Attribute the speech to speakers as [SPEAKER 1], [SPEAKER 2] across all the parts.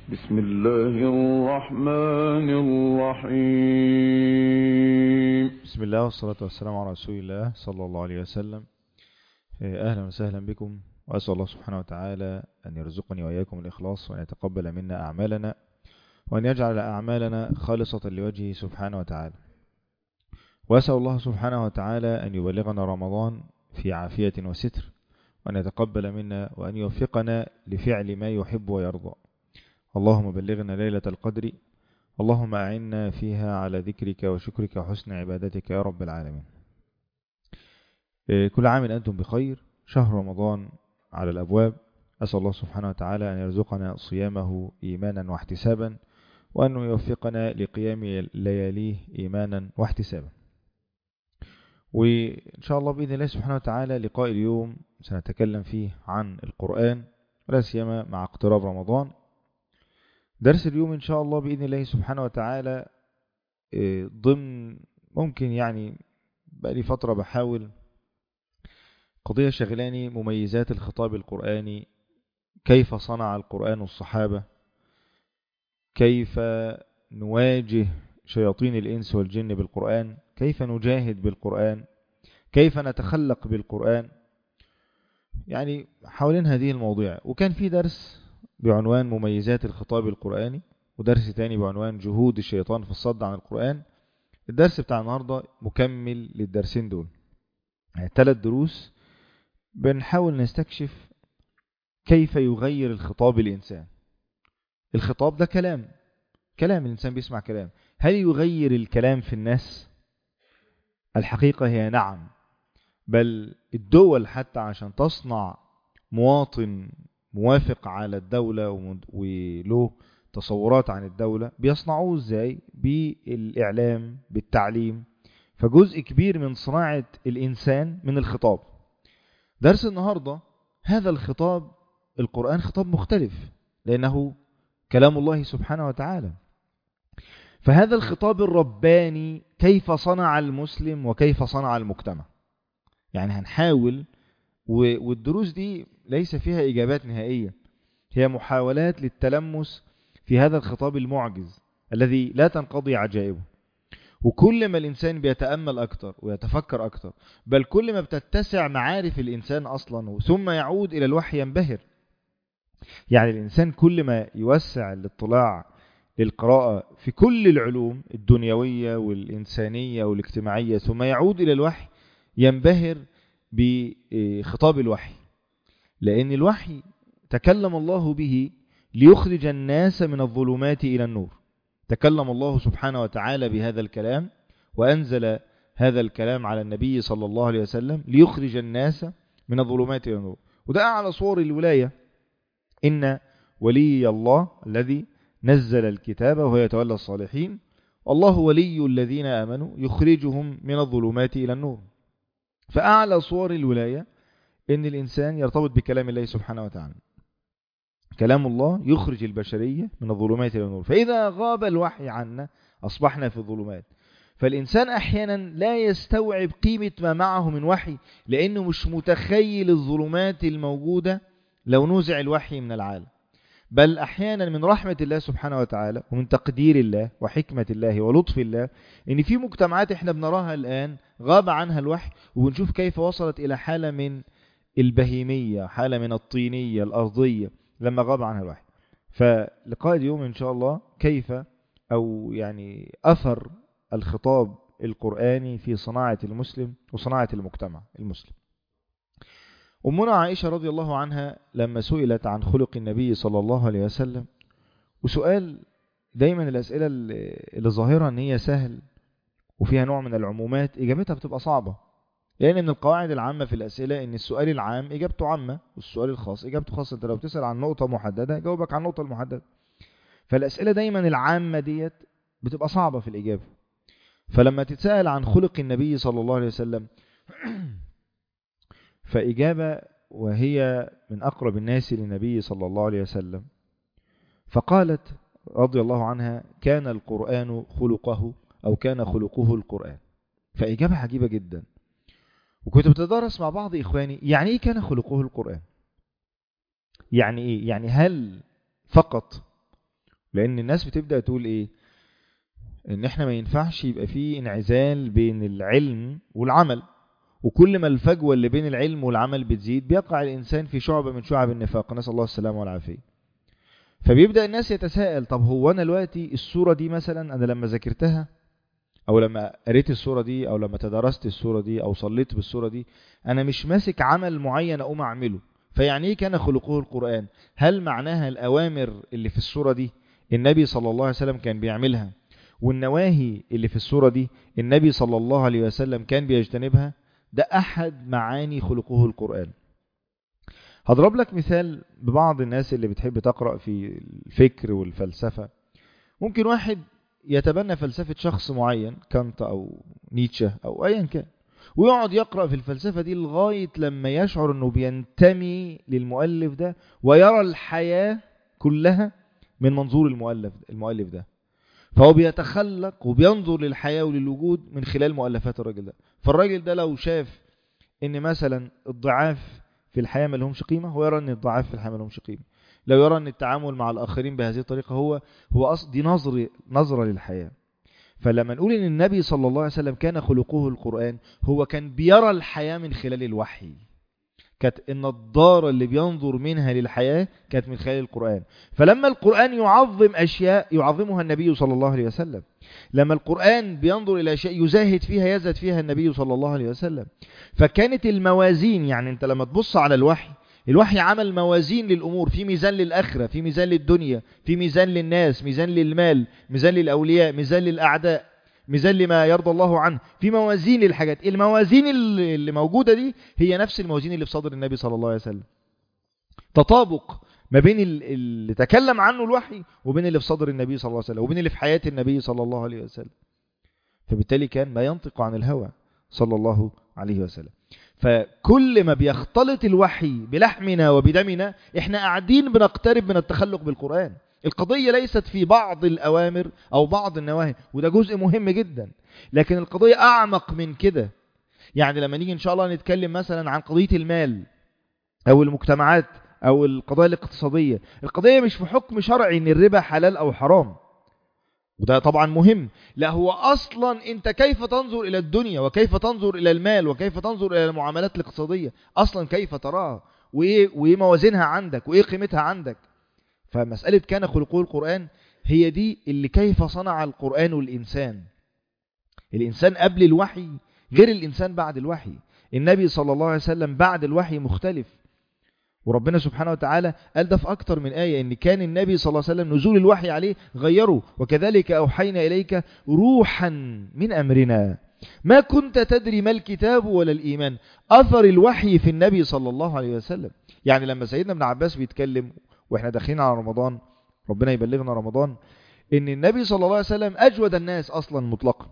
[SPEAKER 1] بسم الله الرحمن الرحيم
[SPEAKER 2] بسم الله والصلاة والسلام على رسول الله صلى الله عليه وسلم أهلا وسهلا بكم وأسأل الله سبحانه وتعالى أن يرزقني وإياكم الإخلاص وأن يتقبل منا أعمالنا وأن يجعل أعمالنا خالصة لوجهه سبحانه وتعالى وأسأل الله سبحانه وتعالى أن يبلغنا رمضان في عافية وستر وأن يتقبل منا وأن يوفقنا لفعل ما يحب ويرضى اللهم بلغنا ليلة القدر اللهم أعنا فيها على ذكرك وشكرك وحسن عبادتك يا رب العالمين كل عام أنتم بخير شهر رمضان على الأبواب أسأل الله سبحانه وتعالى أن يرزقنا صيامه إيمانا واحتسابا وأن يوفقنا لقيام لياليه إيمانا واحتسابا وإن شاء الله بإذن الله سبحانه وتعالى لقاء اليوم سنتكلم فيه عن القرآن ولا سيما مع اقتراب رمضان درس اليوم إن شاء الله بإذن الله سبحانه وتعالى ضمن ممكن يعني بقالي فترة بحاول قضية شغلاني مميزات الخطاب القرآني كيف صنع القرآن الصحابة كيف نواجه شياطين الإنس والجن بالقرآن كيف نجاهد بالقرآن كيف نتخلق بالقرآن يعني حوالين هذه المواضيع وكان في درس بعنوان مميزات الخطاب القرآني ودرس تاني بعنوان جهود الشيطان في الصد عن القرآن الدرس بتاع النهاردة مكمل للدرسين دول يعني ثلاث دروس بنحاول نستكشف كيف يغير الخطاب الإنسان الخطاب ده كلام كلام الإنسان بيسمع كلام هل يغير الكلام في الناس الحقيقة هي نعم بل الدول حتى عشان تصنع مواطن موافق على الدولة وله تصورات عن الدولة بيصنعوه ازاي بالإعلام بالتعليم فجزء كبير من صناعة الإنسان من الخطاب درس النهاردة هذا الخطاب القرآن خطاب مختلف لأنه كلام الله سبحانه وتعالى فهذا الخطاب الرباني كيف صنع المسلم وكيف صنع المجتمع يعني هنحاول والدروس دي ليس فيها إجابات نهائية هي محاولات للتلمس في هذا الخطاب المعجز الذي لا تنقضي عجائبه وكل ما الإنسان بيتأمل أكتر ويتفكر أكتر بل كل ما بتتسع معارف الإنسان أصلا ثم يعود إلى الوحي ينبهر يعني الإنسان كل ما يوسع الاطلاع للقراءة في كل العلوم الدنيوية والإنسانية والاجتماعية ثم يعود إلى الوحي ينبهر بخطاب الوحي لأن الوحي تكلم الله به ليخرج الناس من الظلمات إلى النور تكلم الله سبحانه وتعالى بهذا الكلام وأنزل هذا الكلام على النبي صلى الله عليه وسلم ليخرج الناس من الظلمات إلى النور وده أعلى صور الولاية إن ولي الله الذي نزل الكتاب وهو يتولى الصالحين الله ولي الذين آمنوا يخرجهم من الظلمات إلى النور فأعلى صور الولاية إن الإنسان يرتبط بكلام الله سبحانه وتعالى كلام الله يخرج البشرية من الظلمات إلى النور فإذا غاب الوحي عنا أصبحنا في الظلمات فالإنسان أحيانا لا يستوعب قيمة ما معه من وحي لأنه مش متخيل الظلمات الموجودة لو نوزع الوحي من العالم بل أحيانا من رحمة الله سبحانه وتعالى ومن تقدير الله وحكمة الله ولطف الله إن في مجتمعات إحنا بنراها الآن غاب عنها الوحي وبنشوف كيف وصلت إلى حالة من البهيمية حالة من الطينية الأرضية لما غاب عنها الوحي فلقاء اليوم إن شاء الله كيف أو يعني أثر الخطاب القرآني في صناعة المسلم وصناعة المجتمع المسلم أمنا عائشة رضي الله عنها لما سئلت عن خلق النبي صلى الله عليه وسلم وسؤال دايما الأسئلة اللي ظاهرة أن هي سهل وفيها نوع من العمومات إجابتها بتبقى صعبة لأن من القواعد العامة في الأسئلة أن السؤال العام إجابته عامة والسؤال الخاص إجابته خاصة أنت لو تسأل عن نقطة محددة جاوبك عن النقطة المحددة فالأسئلة دايما العامة ديت بتبقى صعبة في الإجابة فلما تتسأل عن خلق النبي صلى الله عليه وسلم فإجابة وهي من أقرب الناس للنبي صلى الله عليه وسلم فقالت رضي الله عنها كان القرآن خلقه أو كان خلقه القرآن فإجابة عجيبة جدا وكنت بتدرس مع بعض إخواني يعني إيه كان خلقه القرآن يعني إيه يعني هل فقط لان الناس بتبدأ تقول ايه ان احنا ما ينفعش يبقى فيه انعزال بين العلم والعمل وكل ما الفجوة اللي بين العلم والعمل بتزيد بيقع الإنسان في شعبة من شعب النفاق نسأل الله السلامة والعافية فبيبدأ الناس يتساءل طب هو أنا دلوقتي الصورة دي مثلا أنا لما ذاكرتها أو لما قريت الصورة دي أو لما تدرست الصورة دي أو صليت بالصورة دي أنا مش ماسك عمل معين أقوم أعمله فيعني إيه كان خلقه القرآن هل معناها الأوامر اللي في الصورة دي النبي صلى الله عليه وسلم كان بيعملها والنواهي اللي في الصورة دي النبي صلى الله عليه وسلم كان بيجتنبها ده أحد معاني خلقه القرآن هضرب لك مثال ببعض الناس اللي بتحب تقرأ في الفكر والفلسفة ممكن واحد يتبنى فلسفة شخص معين كانت أو نيتشه أو أيا كان ويقعد يقرأ في الفلسفة دي لغاية لما يشعر أنه بينتمي للمؤلف ده ويرى الحياة كلها من منظور المؤلف المؤلف ده فهو بيتخلق وبينظر للحياة وللوجود من خلال مؤلفات الراجل ده فالراجل ده لو شاف ان مثلا الضعاف في الحياة ما لهمش قيمة هو يرى ان الضعاف في الحياة ما لهمش قيمة لو يرى ان التعامل مع الآخرين بهذه الطريقة هو هو أصل دي نظر نظرة للحياة فلما نقول ان النبي صلى الله عليه وسلم كان خلقه القرآن هو كان بيرى الحياة من خلال الوحي كانت النضارة اللي بينظر منها للحياة كانت من خلال القرآن فلما القرآن يعظم أشياء يعظمها النبي صلى الله عليه وسلم لما القرآن بينظر إلى شيء يزاهد فيها يزهد فيها النبي صلى الله عليه وسلم فكانت الموازين يعني أنت لما تبص على الوحي الوحي عمل موازين للأمور في ميزان للآخرة في ميزان للدنيا في ميزان للناس ميزان للمال ميزان للأولياء ميزان للأعداء ميزان لما يرضى الله عنه في موازين للحاجات الموازين اللي موجودة دي هي نفس الموازين اللي في صدر النبي صلى الله عليه وسلم تطابق ما بين اللي تكلم عنه الوحي وبين اللي في صدر النبي صلى الله عليه وسلم وبين اللي في حياة النبي صلى الله عليه وسلم فبالتالي كان ما ينطق عن الهوى صلى الله عليه وسلم فكل ما بيختلط الوحي بلحمنا وبدمنا احنا قاعدين بنقترب من التخلق بالقرآن القضية ليست في بعض الأوامر أو بعض النواهي وده جزء مهم جدا لكن القضية أعمق من كده يعني لما نيجي إن شاء الله نتكلم مثلا عن قضية المال أو المجتمعات أو القضايا الاقتصادية القضية مش في حكم شرعي إن الربا حلال أو حرام وده طبعا مهم لا هو أصلا أنت كيف تنظر إلى الدنيا وكيف تنظر إلى المال وكيف تنظر إلى المعاملات الاقتصادية أصلا كيف تراها وإيه, وإيه موازينها عندك وإيه قيمتها عندك فمسألة كان خلقه القرآن هي دي اللي كيف صنع القرآن الإنسان الإنسان قبل الوحي غير الإنسان بعد الوحي النبي صلى الله عليه وسلم بعد الوحي مختلف وربنا سبحانه وتعالى قال ده في أكتر من آية إن كان النبي صلى الله عليه وسلم نزول الوحي عليه غيره وكذلك أوحينا إليك روحا من أمرنا ما كنت تدري ما الكتاب ولا الإيمان أثر الوحي في النبي صلى الله عليه وسلم يعني لما سيدنا ابن عباس بيتكلم واحنا داخلين على رمضان ربنا يبلغنا رمضان ان النبي صلى الله عليه وسلم اجود الناس اصلا مطلقا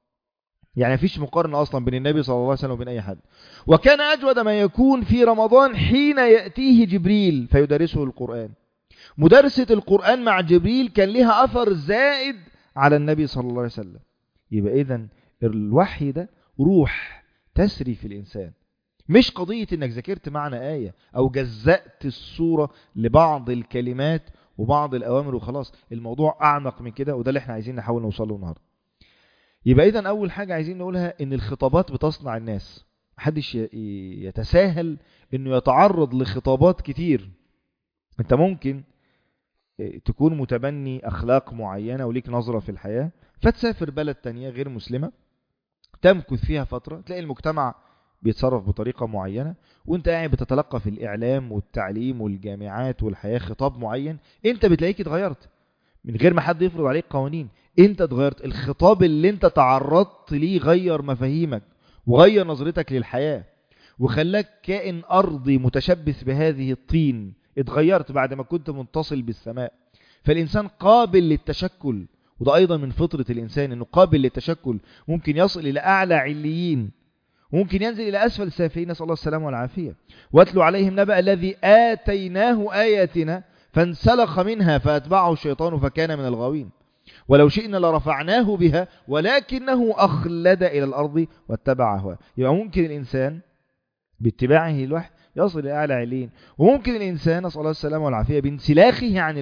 [SPEAKER 2] يعني مفيش مقارنة اصلا بين النبي صلى الله عليه وسلم وبين اي حد وكان اجود ما يكون في رمضان حين يأتيه جبريل فيدرسه القرآن مدرسة القرآن مع جبريل كان لها اثر زائد على النبي صلى الله عليه وسلم يبقى اذا الوحي ده روح تسري في الانسان مش قضية انك ذاكرت معنى آية او جزأت الصورة لبعض الكلمات وبعض الأوامر وخلاص الموضوع أعمق من كده وده اللي احنا عايزين نحاول نوصل له النهاردة يبقى إذا أول حاجة عايزين نقولها إن الخطابات بتصنع الناس محدش يتساهل إنه يتعرض لخطابات كتير أنت ممكن تكون متبني أخلاق معينة وليك نظرة في الحياة فتسافر بلد تانية غير مسلمة تمكث فيها فترة تلاقي المجتمع بيتصرف بطريقة معينة وانت قاعد بتتلقى في الإعلام والتعليم والجامعات والحياة خطاب معين انت بتلاقيك اتغيرت من غير ما حد يفرض عليك قوانين انت اتغيرت الخطاب اللي انت تعرضت ليه غير مفاهيمك وغير نظرتك للحياة وخلاك كائن أرضي متشبث بهذه الطين اتغيرت بعد ما كنت منتصل بالسماء فالإنسان قابل للتشكل وده أيضا من فطرة الإنسان أنه قابل للتشكل ممكن يصل إلى أعلى عليين وممكن ينزل إلى أسفل السافلين نسأل الله السلامة والعافية واتلوا عليهم نبأ الذي آتيناه آياتنا فانسلخ منها فأتبعه الشيطان فكان من الغاوين ولو شئنا لرفعناه بها ولكنه أخلد إلى الأرض واتبع هواه يبقى ممكن الإنسان باتباعه الوحي يصل إلى أعلى علين وممكن الإنسان نسأل الله السلامة والعافية بانسلاخه عن الوحي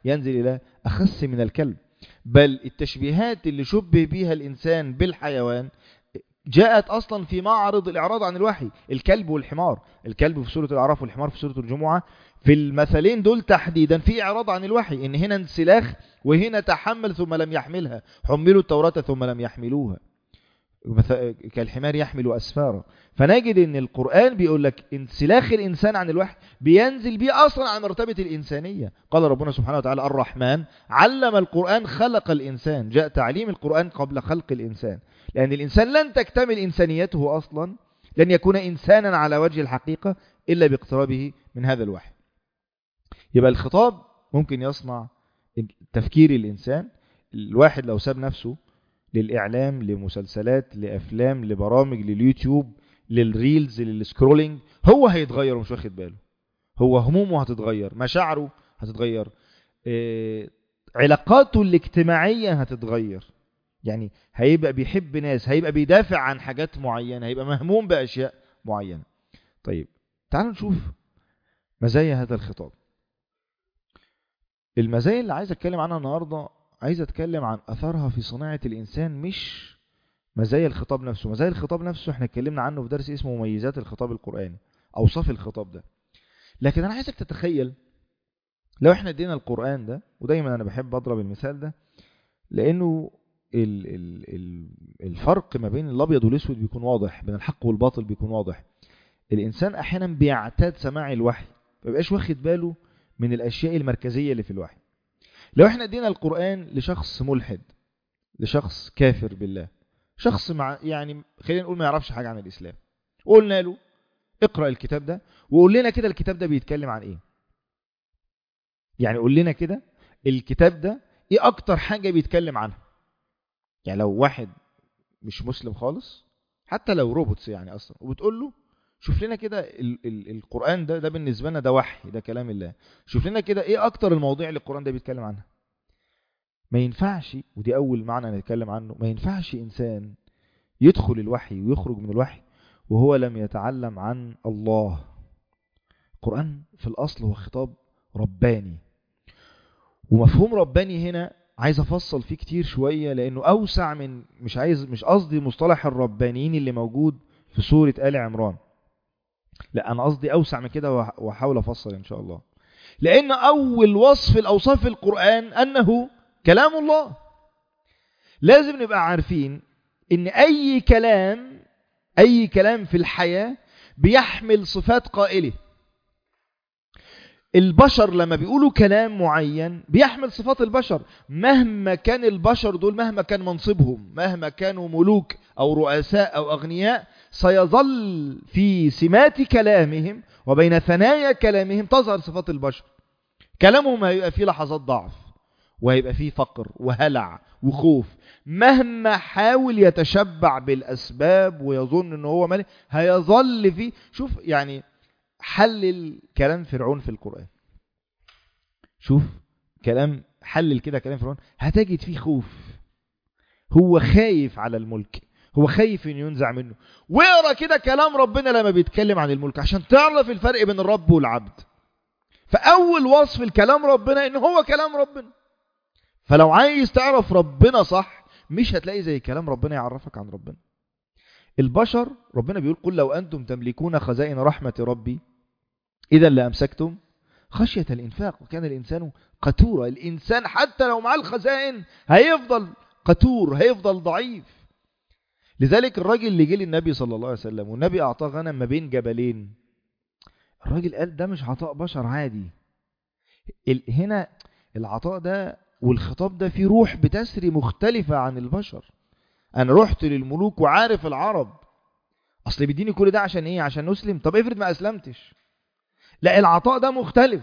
[SPEAKER 2] ينزل إلى أخس من الكلب بل التشبيهات اللي شبه بها الإنسان بالحيوان جاءت أصلا في معرض الإعراض عن الوحي الكلب والحمار الكلب في سورة الأعراف والحمار في سورة الجمعة في المثلين دول تحديدا في إعراض عن الوحي إن هنا انسلاخ وهنا تحمل ثم لم يحملها حملوا التوراة ثم لم يحملوها كالحمار يحمل أسفارا فنجد ان القرآن بيقول لك انسلاخ الإنسان عن الوحي بينزل بيه أصلا عن مرتبة الإنسانية قال ربنا سبحانه وتعالى الرحمن علم القرآن خلق الإنسان جاء تعليم القرآن قبل خلق الإنسان لأن الإنسان لن تكتمل إنسانيته أصلا لن يكون إنسانا على وجه الحقيقة إلا باقترابه من هذا الوحي يبقى الخطاب ممكن يصنع تفكير الإنسان الواحد لو ساب نفسه للإعلام لمسلسلات لأفلام لبرامج لليوتيوب للريلز للسكرولينج هو هيتغير ومش واخد باله هو همومه هتتغير مشاعره هتتغير إيه علاقاته الاجتماعية هتتغير يعني هيبقى بيحب ناس هيبقى بيدافع عن حاجات معينة هيبقى مهموم بأشياء معينة طيب تعالوا نشوف مزايا هذا الخطاب المزايا اللي عايز اتكلم عنها النهاردة عايز اتكلم عن اثرها في صناعة الانسان مش مزايا الخطاب نفسه مزايا الخطاب نفسه احنا اتكلمنا عنه في درس اسمه مميزات الخطاب القرآني اوصاف الخطاب ده لكن انا عايزك تتخيل لو احنا ادينا القرآن ده ودايما انا بحب اضرب المثال ده لانه ال ال ال الفرق ما بين الابيض والاسود بيكون واضح بين الحق والباطل بيكون واضح الانسان احيانا بيعتاد سماع الوحي ما بيبقاش واخد باله من الاشياء المركزية اللي في الوحي لو احنا ادينا القرآن لشخص ملحد لشخص كافر بالله شخص مع يعني خلينا نقول ما يعرفش حاجة عن الإسلام قلنا له اقرأ الكتاب ده وقول لنا كده الكتاب ده بيتكلم عن ايه يعني قول لنا كده الكتاب ده ايه اكتر حاجة بيتكلم عنها يعني لو واحد مش مسلم خالص حتى لو روبوتس يعني اصلا وبتقول له شوف لنا كده ال ال القرآن ده ده بالنسبة لنا ده وحي ده كلام الله شوف لنا كده ايه اكتر المواضيع اللي القرآن ده بيتكلم عنها ما ينفعش ودي اول معنى نتكلم عنه ما ينفعش انسان يدخل الوحي ويخرج من الوحي وهو لم يتعلم عن الله القرآن في الاصل هو خطاب رباني ومفهوم رباني هنا عايز افصل فيه كتير شوية لانه اوسع من مش عايز مش قصدي مصطلح الربانيين اللي موجود في سورة آل عمران لا انا قصدي اوسع من كده واحاول افصل ان شاء الله لان اول وصف الاوصاف في القرآن انه كلام الله لازم نبقى عارفين ان اي كلام اي كلام في الحياة بيحمل صفات قائله البشر لما بيقولوا كلام معين بيحمل صفات البشر مهما كان البشر دول مهما كان منصبهم مهما كانوا ملوك أو رؤساء أو أغنياء سيظل في سمات كلامهم وبين ثنايا كلامهم تظهر صفات البشر كلامهم هيبقى فيه لحظات ضعف وهيبقى فيه فقر وهلع وخوف مهما حاول يتشبع بالأسباب ويظن أنه هو ملك هيظل فيه شوف يعني حلل كلام فرعون في القرآن شوف كلام حلل كده كلام فرعون هتجد فيه خوف هو خايف على الملك هو خايف ان ينزع منه واقرا كده كلام ربنا لما بيتكلم عن الملك عشان تعرف الفرق بين الرب والعبد فاول وصف الكلام ربنا ان هو كلام ربنا فلو عايز تعرف ربنا صح مش هتلاقي زي كلام ربنا يعرفك عن ربنا البشر ربنا بيقول قل لو أنتم تملكون خزائن رحمة ربي إذا لأمسكتم خشية الإنفاق وكان الإنسان قتورا الإنسان حتى لو معاه الخزائن هيفضل قتور هيفضل ضعيف لذلك الراجل اللي جه للنبي صلى الله عليه وسلم والنبي أعطاه غنم ما بين جبلين الراجل قال ده مش عطاء بشر عادي هنا العطاء ده والخطاب ده فيه روح بتسري مختلفة عن البشر انا رحت للملوك وعارف العرب اصل بيديني كل ده عشان ايه عشان نسلم طب افرض ما اسلمتش لا العطاء ده مختلف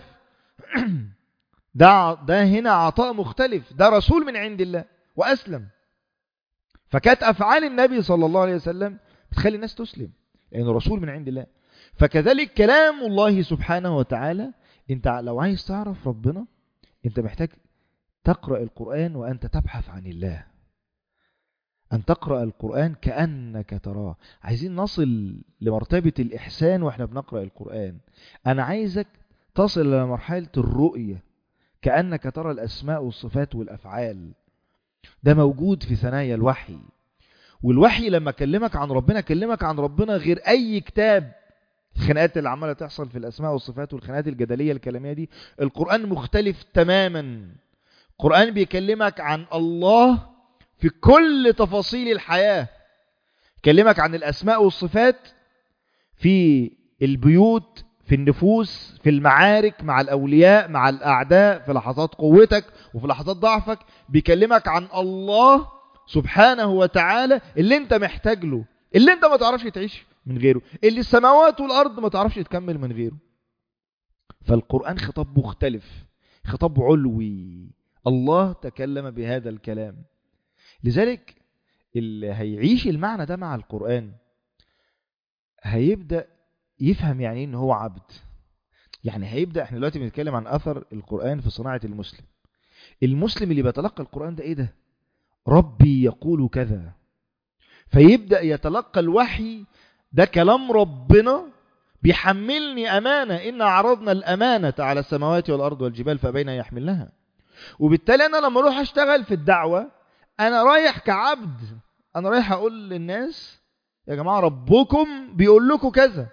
[SPEAKER 2] ده ده هنا عطاء مختلف ده رسول من عند الله واسلم فكانت افعال النبي صلى الله عليه وسلم بتخلي الناس تسلم لانه رسول من عند الله فكذلك كلام الله سبحانه وتعالى انت لو عايز تعرف ربنا انت محتاج تقرأ القرآن وأنت تبحث عن الله أن تقرأ القرآن كأنك تراه عايزين نصل لمرتبة الإحسان وإحنا بنقرأ القرآن أنا عايزك تصل إلى مرحلة الرؤية كأنك ترى الأسماء والصفات والأفعال ده موجود في ثنايا الوحي والوحي لما كلمك عن ربنا كلمك عن ربنا غير أي كتاب الخناقات اللي عمالة تحصل في الأسماء والصفات والخناقات الجدلية الكلامية دي القرآن مختلف تماما القرآن بيكلمك عن الله في كل تفاصيل الحياة يكلمك عن الأسماء والصفات في البيوت في النفوس في المعارك مع الأولياء مع الأعداء في لحظات قوتك وفي لحظات ضعفك بيكلمك عن الله سبحانه وتعالى اللي انت محتاج له اللي انت ما تعرفش تعيش من غيره اللي السماوات والأرض ما تعرفش تكمل من غيره فالقرآن خطاب مختلف خطاب علوي الله تكلم بهذا الكلام لذلك اللي هيعيش المعنى ده مع القرآن هيبدأ يفهم يعني ايه ان هو عبد يعني هيبدأ احنا دلوقتي بنتكلم عن اثر القرآن في صناعة المسلم المسلم اللي بيتلقى القرآن ده ايه ده ربي يقول كذا فيبدأ يتلقى الوحي ده كلام ربنا بيحملني أمانة إن عرضنا الأمانة على السماوات والأرض والجبال فبين يحملنها وبالتالي أنا لما أروح أشتغل في الدعوة أنا رايح كعبد أنا رايح أقول للناس يا جماعة ربكم بيقول لكم كذا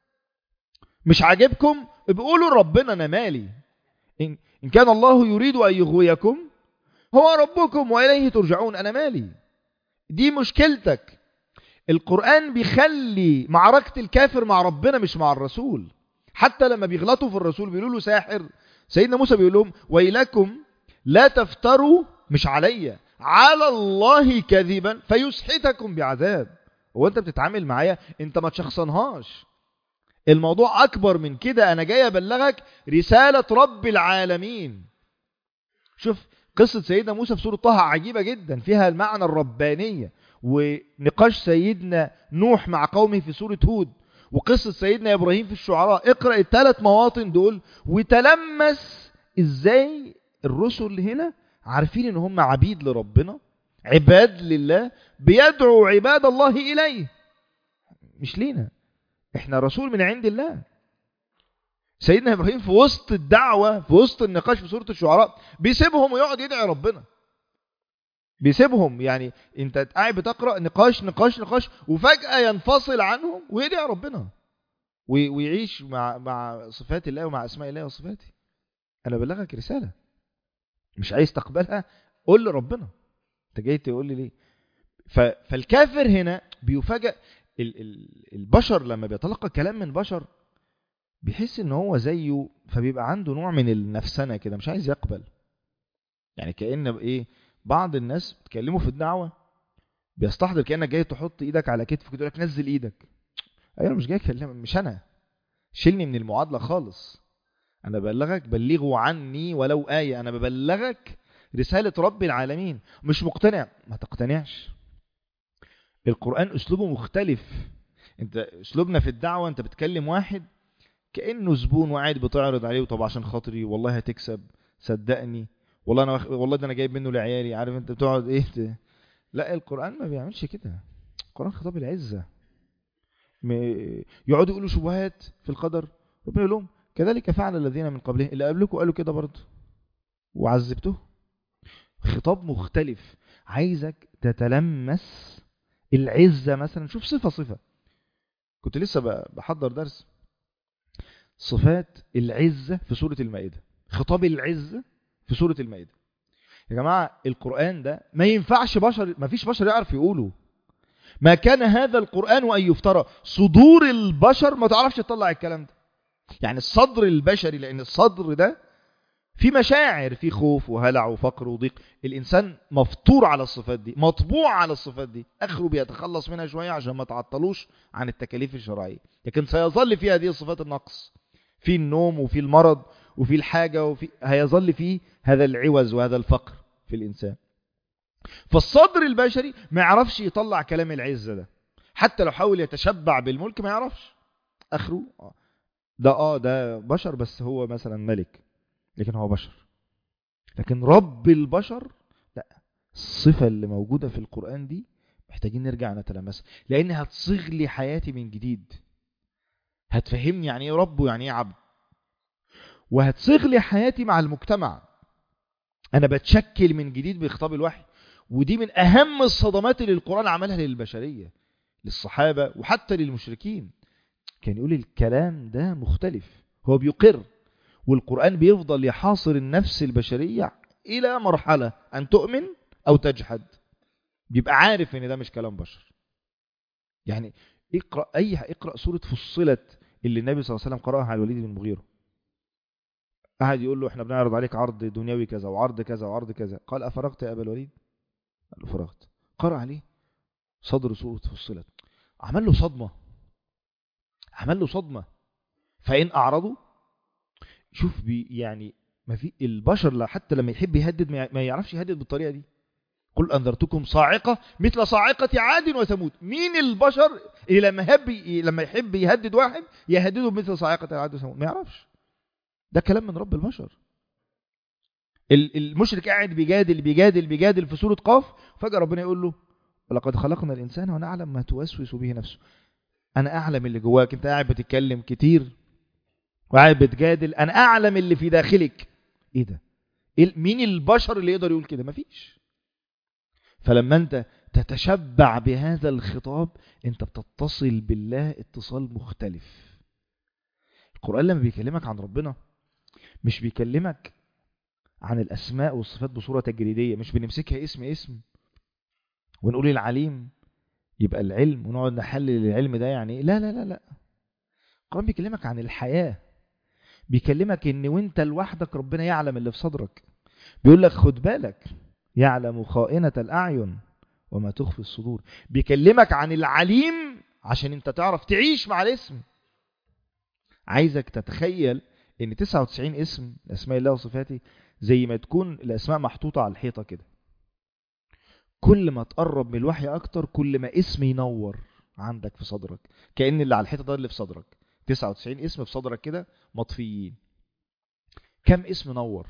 [SPEAKER 2] مش عاجبكم بيقولوا ربنا أنا مالي إن إن كان الله يريد أن يغويكم هو ربكم وإليه ترجعون أنا مالي دي مشكلتك القرآن بيخلي معركة الكافر مع ربنا مش مع الرسول حتى لما بيغلطوا في الرسول بيقولوا له ساحر سيدنا موسى بيقول لهم ويلكم لا تفتروا مش عليا على الله كذبا فيسحتكم بعذاب هو انت بتتعامل معايا انت ما تشخصنهاش الموضوع اكبر من كده انا جاي ابلغك رسالة رب العالمين شوف قصة سيدنا موسى في سورة طه عجيبة جدا فيها المعنى الربانية ونقاش سيدنا نوح مع قومه في سورة هود وقصة سيدنا إبراهيم في الشعراء اقرأ الثلاث مواطن دول وتلمس ازاي الرسل هنا عارفين ان هم عبيد لربنا عباد لله بيدعو عباد الله إليه مش لينا احنا رسول من عند الله سيدنا إبراهيم في وسط الدعوة في وسط النقاش في سورة الشعراء بيسيبهم ويقعد يدعي ربنا بيسيبهم يعني انت قاعد بتقرأ نقاش نقاش نقاش وفجأة ينفصل عنهم ويدعي ربنا ويعيش مع مع صفات الله ومع اسماء الله وصفاته انا بلغك رسالة مش عايز تقبلها قول لربنا انت جاي تقول لي ليه فالكافر هنا بيفاجئ البشر لما بيتلقى كلام من بشر بيحس ان هو زيه فبيبقى عنده نوع من النفسنة كده مش عايز يقبل يعني كأن ايه بعض الناس بتكلموا في الدعوة بيستحضر كأنك جاي تحط ايدك على كتفك يقول لك نزل ايدك ايوه مش جاي اكلمك مش انا شيلني من المعادلة خالص انا ببلغك بلغوا عني ولو آية انا ببلغك رسالة رب العالمين مش مقتنع ما تقتنعش القرآن اسلوبه مختلف انت اسلوبنا في الدعوة انت بتكلم واحد كأنه زبون وقاعد بتعرض عليه طب عشان خاطري والله هتكسب صدقني والله انا وخ... والله ده انا جايب منه لعيالي عارف انت بتقعد ايه ت... لا القرآن ما بيعملش كده القرآن خطاب العزة م... يقعدوا يقولوا شبهات في القدر ربنا يقول لهم كذلك فعل الذين من قبلهم اللي قبلكم قالوا كده برضه وعذبته خطاب مختلف عايزك تتلمس العزة مثلا شوف صفة صفة كنت لسه بحضر درس صفات العزة في سورة المائدة خطاب العزة في سورة المائدة يا جماعة القرآن ده ما ينفعش بشر ما فيش بشر يعرف يقوله ما كان هذا القرآن أن يفترى صدور البشر ما تعرفش تطلع الكلام ده يعني الصدر البشري لأن الصدر ده في مشاعر في خوف وهلع وفقر وضيق الإنسان مفطور على الصفات دي مطبوع على الصفات دي أخره بيتخلص منها شوية عشان ما تعطلوش عن التكاليف الشرعية لكن سيظل في هذه الصفات النقص في النوم وفي المرض وفي الحاجة وفي هيظل فيه هذا العوز وهذا الفقر في الإنسان فالصدر البشري ما يعرفش يطلع كلام العزة ده حتى لو حاول يتشبع بالملك ما يعرفش أخره ده آه ده بشر بس هو مثلا ملك لكن هو بشر لكن رب البشر لا الصفة اللي موجودة في القرآن دي محتاجين نرجع نتلمسها لأن هتصيغ لي حياتي من جديد هتفهمني يعني ايه رب ويعني ايه عبد وهتصيغ لي حياتي مع المجتمع أنا بتشكل من جديد بخطاب الوحي ودي من أهم الصدمات اللي القرآن عملها للبشرية للصحابة وحتى للمشركين كان يقول الكلام ده مختلف هو بيقر والقرآن بيفضل يحاصر النفس البشرية إلى مرحلة أن تؤمن أو تجحد بيبقى عارف ان ده مش كلام بشر يعني اقرأ أي اقرأ سورة فصلت اللي النبي صلى الله عليه وسلم قرأها على الوليد بن المغيرة قعد يقول له احنا بنعرض عليك عرض دنيوي كذا وعرض كذا وعرض كذا قال أفرغت يا أبا الوليد قال له فرغت قرأ عليه صدر سورة فصلت عمل له صدمة عمل له صدمة فإن أعرضوا شوف بي يعني ما في البشر حتى لما يحب يهدد ما يعرفش يهدد بالطريقة دي قل أنذرتكم صاعقة مثل صاعقة عاد وثمود مين البشر اللي لما يحب لما يحب يهدد واحد يهدده بمثل صاعقة عاد وثمود ما يعرفش ده كلام من رب البشر المشرك قاعد بيجادل بيجادل بيجادل في سورة قاف فجأة ربنا يقول له ولقد خلقنا الإنسان ونعلم ما توسوس به نفسه أنا أعلم اللي جواك أنت قاعد بتتكلم كتير وقاعد بتجادل أنا أعلم اللي في داخلك إيه ده مين البشر اللي يقدر يقول كده مفيش فلما أنت تتشبع بهذا الخطاب أنت بتتصل بالله اتصال مختلف القرآن لما بيكلمك عن ربنا مش بيكلمك عن الأسماء والصفات بصورة تجريدية مش بنمسكها اسم اسم ونقول العليم يبقى العلم ونقعد نحلل العلم ده يعني لا لا لا لا القرآن بيكلمك عن الحياة بيكلمك ان وانت لوحدك ربنا يعلم اللي في صدرك بيقول لك خد بالك يعلم خائنة الأعين وما تخفي الصدور بيكلمك عن العليم عشان انت تعرف تعيش مع الاسم عايزك تتخيل ان 99 اسم اسماء الله وصفاته زي ما تكون الاسماء محطوطة على الحيطة كده كل ما تقرب من الوحي اكتر كل ما اسم ينور عندك في صدرك كأن اللي على الحيطة ده اللي في صدرك 99 اسم في صدرك كده مطفيين كم اسم نور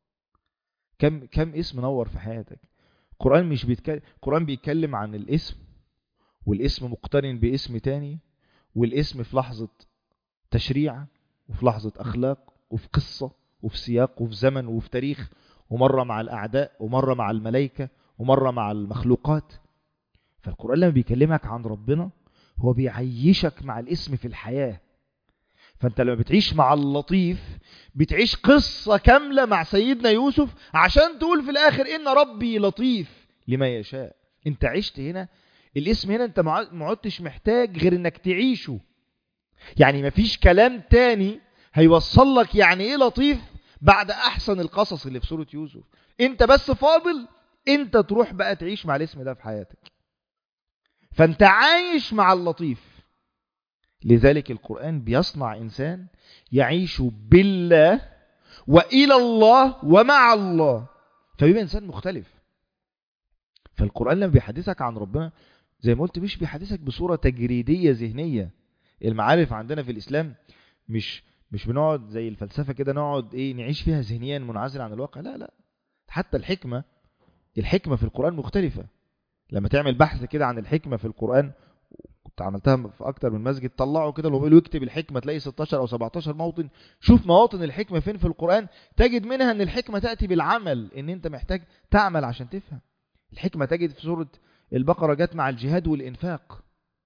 [SPEAKER 2] كم كم اسم نور في حياتك القرآن مش بيتكلم القرآن بيتكلم عن الاسم والاسم مقترن باسم تاني والاسم في لحظة تشريع وفي لحظة أخلاق وفي قصة وفي سياق وفي زمن وفي تاريخ ومرة مع الأعداء ومرة مع الملائكة ومرة مع المخلوقات فالقرآن لما بيكلمك عن ربنا هو بيعيشك مع الاسم في الحياة فانت لما بتعيش مع اللطيف بتعيش قصة كاملة مع سيدنا يوسف عشان تقول في الاخر ان ربي لطيف لما يشاء انت عشت هنا الاسم هنا انت ما عدتش محتاج غير انك تعيشه يعني مفيش كلام تاني هيوصل لك يعني ايه لطيف بعد احسن القصص اللي في سورة يوسف انت بس فاضل انت تروح بقى تعيش مع الاسم ده في حياتك فانت عايش مع اللطيف لذلك القرآن بيصنع إنسان يعيش بالله وإلى الله ومع الله فبيبقى إنسان مختلف فالقرآن لما بيحدثك عن ربنا زي ما قلت مش بيحدثك بصورة تجريدية ذهنية المعارف عندنا في الإسلام مش مش بنقعد زي الفلسفة كده نقعد إيه نعيش فيها ذهنيا منعزل عن الواقع لا لا حتى الحكمة الحكمة في القرآن مختلفة لما تعمل بحث كده عن الحكمة في القرآن كنت عملتها في اكتر من مسجد طلعوا كده لو بيقولوا اكتب الحكمه تلاقي 16 او 17 موطن شوف مواطن الحكمه فين في القران تجد منها ان الحكمه تاتي بالعمل ان انت محتاج تعمل عشان تفهم الحكمه تجد في سوره البقره جت مع الجهاد والانفاق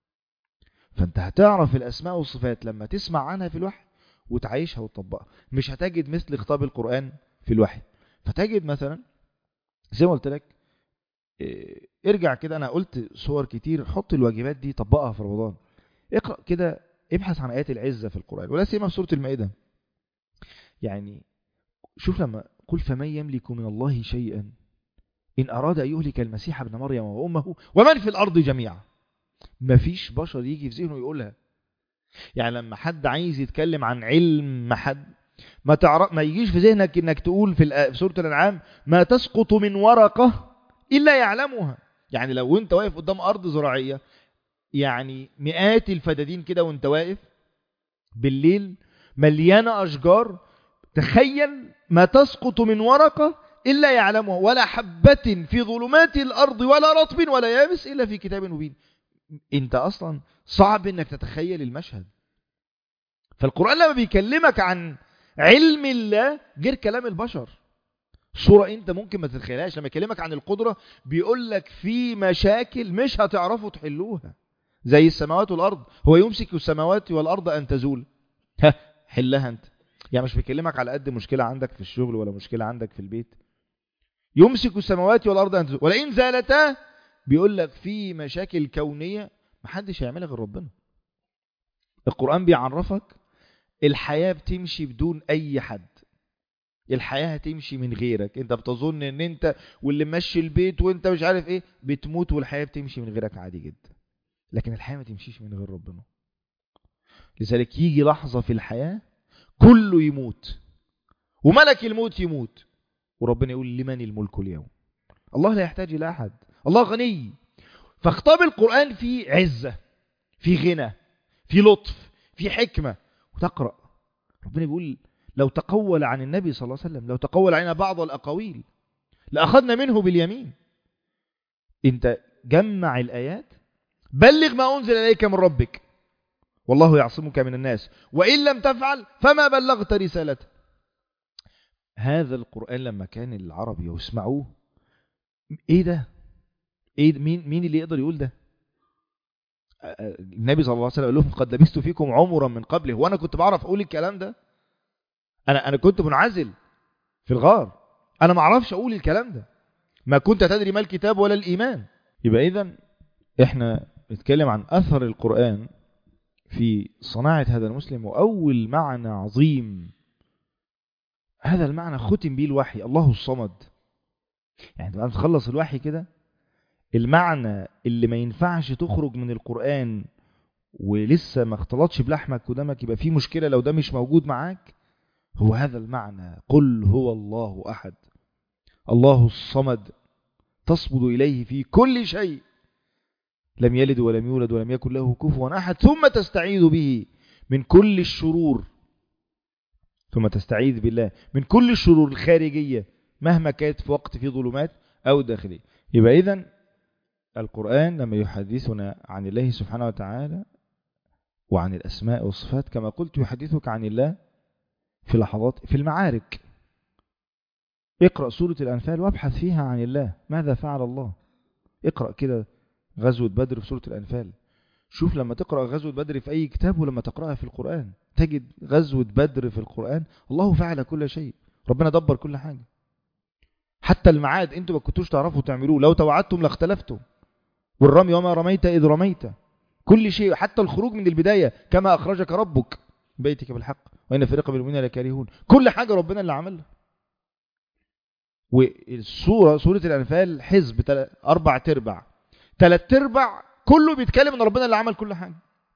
[SPEAKER 2] فانت هتعرف الاسماء والصفات لما تسمع عنها في الوحي وتعيشها وتطبقها مش هتجد مثل خطاب القران في الوحي فتجد مثلا زي ما قلت لك ارجع كده انا قلت صور كتير حط الواجبات دي طبقها في رمضان اقرأ كده ابحث عن آيات العزة في القرآن ولا سيما في سورة المائدة يعني شوف لما قل فمن يملك من الله شيئا إن أراد أن يهلك المسيح ابن مريم وأمه ومن في الأرض جميعا مفيش بشر يجي في ذهنه يقولها يعني لما حد عايز يتكلم عن علم حد ما تعرف ما يجيش في ذهنك انك تقول في سورة الانعام ما تسقط من ورقة إلا يعلمها يعني لو انت واقف قدام أرض زراعية يعني مئات الفدادين كده وانت واقف بالليل مليانة أشجار تخيل ما تسقط من ورقة إلا يعلمها ولا حبة في ظلمات الأرض ولا رطب ولا يابس إلا في كتاب مبين انت أصلا صعب انك تتخيل المشهد فالقرآن لما بيكلمك عن علم الله غير كلام البشر صورة انت ممكن ما تتخيلهاش لما يكلمك عن القدرة بيقول لك في مشاكل مش هتعرفوا تحلوها زي السماوات والأرض هو يمسك السماوات والأرض أن تزول ها حلها انت يعني مش بيكلمك على قد مشكلة عندك في الشغل ولا مشكلة عندك في البيت يمسك السماوات والأرض أن تزول ولئن زالتا بيقول لك في مشاكل كونية محدش هيعملها غير ربنا القرآن بيعرفك الحياة بتمشي بدون أي حد الحياة هتمشي من غيرك انت بتظن ان انت واللي ماشي البيت وانت مش عارف ايه بتموت والحياة بتمشي من غيرك عادي جدا لكن الحياة ما تمشيش من غير ربنا لذلك يجي لحظة في الحياة كله يموت وملك الموت يموت وربنا يقول لمن الملك اليوم الله لا يحتاج إلى أحد الله غني فاختار القرآن في عزة في غنى في لطف في حكمة وتقرأ ربنا بيقول لو تقول عن النبي صلى الله عليه وسلم لو تقول علينا بعض الأقاويل لأخذنا منه باليمين انت جمع الآيات بلغ ما أنزل إليك من ربك والله يعصمك من الناس وإن لم تفعل فما بلغت رسالته هذا القرآن لما كان العرب يسمعوه ايه ده ايه ده؟ مين مين اللي يقدر يقول ده النبي صلى الله عليه وسلم قال لهم قد لبست فيكم عمرا من قبله وانا كنت بعرف اقول الكلام ده انا انا كنت منعزل في الغار انا ما اعرفش اقول الكلام ده ما كنت تدري ما الكتاب ولا الايمان يبقى اذا احنا نتكلم عن اثر القران في صناعه هذا المسلم واول معنى عظيم هذا المعنى ختم به الوحي الله الصمد يعني تبقى تخلص الوحي كده المعنى اللي ما ينفعش تخرج من القرآن ولسه ما اختلطش بلحمك ودمك يبقى في مشكلة لو ده مش موجود معاك هو هذا المعنى قل هو الله أحد الله الصمد تصمد إليه في كل شيء لم يلد ولم يولد ولم يكن له كفوا أحد ثم تستعيذ به من كل الشرور ثم تستعيذ بالله من كل الشرور الخارجية مهما كانت في وقت في ظلمات أو داخلية يبقى إذن القرآن لما يحدثنا عن الله سبحانه وتعالى وعن الأسماء والصفات كما قلت يحدثك عن الله في لحظات في المعارك اقرأ سورة الأنفال وابحث فيها عن الله ماذا فعل الله اقرأ كده غزوة بدر في سورة الأنفال شوف لما تقرأ غزوة بدر في أي كتاب ولما تقرأها في القرآن تجد غزوة بدر في القرآن الله فعل كل شيء ربنا دبر كل حاجة حتى المعاد انتوا ما كنتوش تعرفوا تعملوه لو توعدتم لاختلفتم والرمي وما رميت إذ رميت كل شيء حتى الخروج من البداية كما أخرجك ربك بيتك بالحق وإن فريق بالمؤمنين لكارهون كل حاجة ربنا اللي عملها والسورة سورة الأنفال حزب تل... أربع تربع تلات تربع كله بيتكلم ان ربنا اللي عمل كل حاجة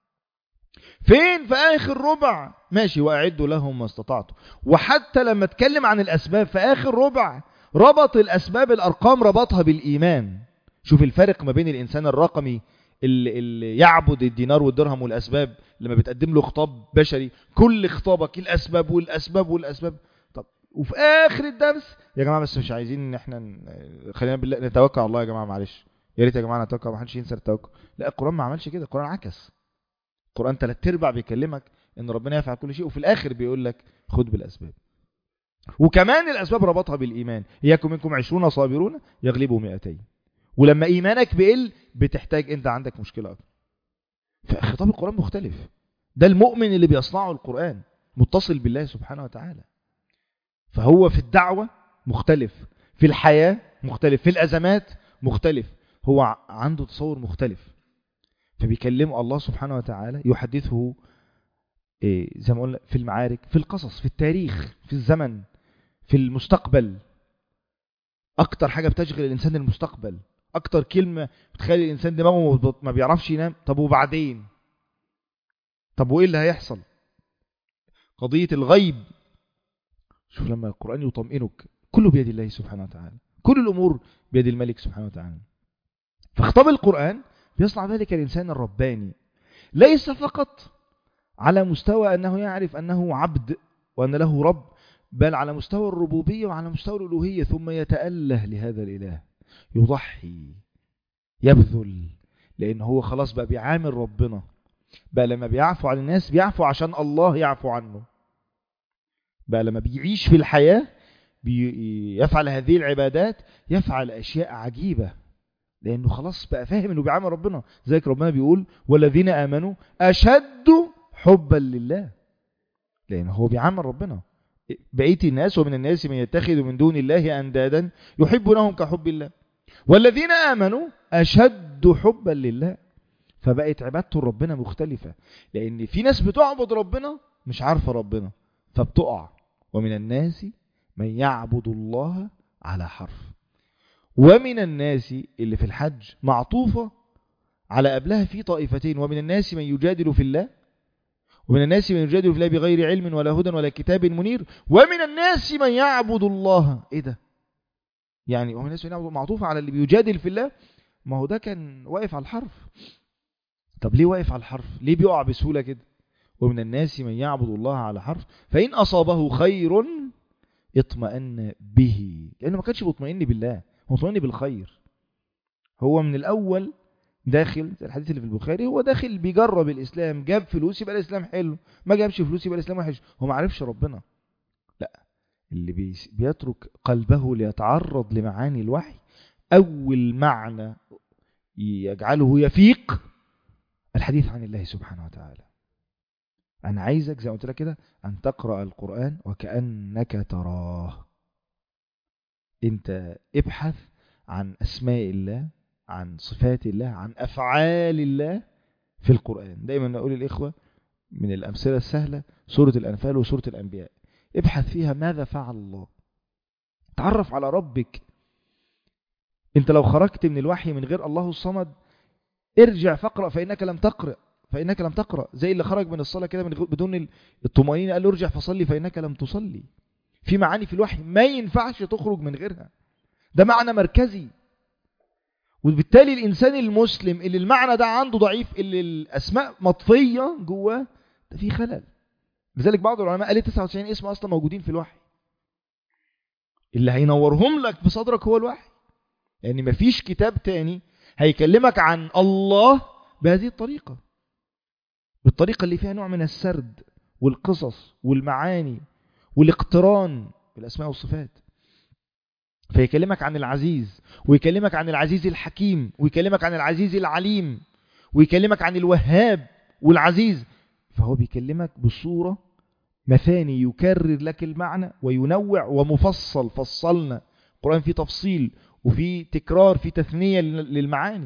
[SPEAKER 2] فين في آخر ربع ماشي وأعدوا لهم ما استطعتوا وحتى لما اتكلم عن الأسباب في آخر ربع ربط الأسباب الأرقام ربطها بالإيمان شوف الفرق ما بين الإنسان الرقمي اللي, اللي يعبد الدينار والدرهم والأسباب لما بتقدم له خطاب بشري كل خطابك الأسباب والأسباب والأسباب طب وفي آخر الدرس يا جماعة بس مش عايزين ان احنا ن- خلينا بالله نتوكل على الله يا جماعة معلش يا ريت يا جماعة نتوكل ما حدش ينسى التوكل لا القرآن ما عملش كده القرآن عكس القرآن ثلاث ارباع بيكلمك ان ربنا يفعل كل شيء وفي الآخر بيقول لك خد بالأسباب وكمان الأسباب ربطها بالإيمان يكن منكم عشرون صابرون يغلبوا مئتين ولما إيمانك بيقل بتحتاج أنت عندك مشكلة أكتر فخطاب القرآن مختلف ده المؤمن اللي بيصنعه القرآن متصل بالله سبحانه وتعالى فهو في الدعوة مختلف في الحياة مختلف في الأزمات مختلف هو ع- عنده تصور مختلف فبيكلمه الله سبحانه وتعالى يحدثه إيه، زي ما قلنا في المعارك في القصص في التاريخ في الزمن في المستقبل اكتر حاجة بتشغل الانسان المستقبل اكتر كلمة بتخلي الانسان دماغه مبط- ما بيعرفش ينام طب وبعدين طب وايه اللي هيحصل قضية الغيب شوف لما القرآن يطمئنك كله بيد الله سبحانه وتعالى كل الامور بيد الملك سبحانه وتعالى فخطاب القرآن بيصنع ذلك الانسان الرباني ليس فقط على مستوى أنه يعرف أنه عبد وأن له رب بل على مستوى الربوبية وعلى مستوى الألوهية ثم يتأله لهذا الإله يضحي يبذل لأن هو خلاص بقى بيعامل ربنا بقى لما بيعفو عن الناس بيعفو عشان الله يعفو عنه بقى لما بيعيش في الحياة بيفعل هذه العبادات يفعل أشياء عجيبة لأنه خلاص بقى فاهم أنه بيعامل ربنا زيك ربنا بيقول والذين آمنوا أشد حبا لله لأن هو بيعامل ربنا بقية الناس ومن الناس من يتخذ من دون الله أندادا يحبونهم كحب الله والذين آمنوا أشد حبا لله فبقت عبادته ربنا مختلفة لأن في ناس بتعبد ربنا مش عارفة ربنا فبتقع ومن الناس من يعبد الله على حرف ومن الناس اللي في الحج معطوفة على قبلها في طائفتين ومن الناس من يجادل في الله ومن الناس من يجادل في الله بغير علم ولا هدى ولا كتاب منير ومن الناس من يعبد الله ايه ده يعني ومن الناس من يعبد معطوفة على اللي بيجادل في الله ما هو ده كان واقف على الحرف طب ليه واقف على الحرف ليه بيقع بسهولة كده ومن الناس من يعبد الله على حرف فإن أصابه خير اطمأن به لأنه ما كانش مطمئن بالله هو مطمئن بالخير هو من الأول داخل الحديث اللي في البخاري هو داخل بيجرب الإسلام جاب فلوس يبقى الإسلام حلو ما جابش فلوس يبقى الإسلام وحش هو ما عرفش ربنا لا اللي بيترك قلبه ليتعرض لمعاني الوحي أول معنى يجعله يفيق الحديث عن الله سبحانه وتعالى أنا عايزك زي ما قلت لك كده أن تقرأ القرآن وكأنك تراه أنت ابحث عن أسماء الله عن صفات الله عن أفعال الله في القرآن دايما نقول الإخوة من الأمثلة السهلة سورة الأنفال وسورة الأنبياء ابحث فيها ماذا فعل الله تعرف على ربك انت لو خرجت من الوحي من غير الله الصمد ارجع فاقرأ فإنك لم تقرأ فإنك لم تقرأ زي اللي خرج من الصلاة كده من بدون الطمأنينة قال له ارجع فصلي فإنك لم تصلي في معاني في الوحي ما ينفعش تخرج من غيرها ده معنى مركزي وبالتالي الإنسان المسلم اللي المعنى ده عنده ضعيف اللي الأسماء مطفية جواه ده في خلل لذلك بعض العلماء قال 99 اسم أصلا موجودين في الوحي اللي هينورهم لك بصدرك هو الوحي لأن يعني مفيش كتاب تاني هيكلمك عن الله بهذه الطريقة بالطريقة اللي فيها نوع من السرد والقصص والمعاني والاقتران بالأسماء والصفات فيكلمك عن العزيز ويكلمك عن العزيز الحكيم ويكلمك عن العزيز العليم ويكلمك عن الوهاب والعزيز فهو بيكلمك بصورة مثاني يكرر لك المعنى وينوع ومفصل فصلنا القرآن فيه تفصيل وفي تكرار في تثنية للمعاني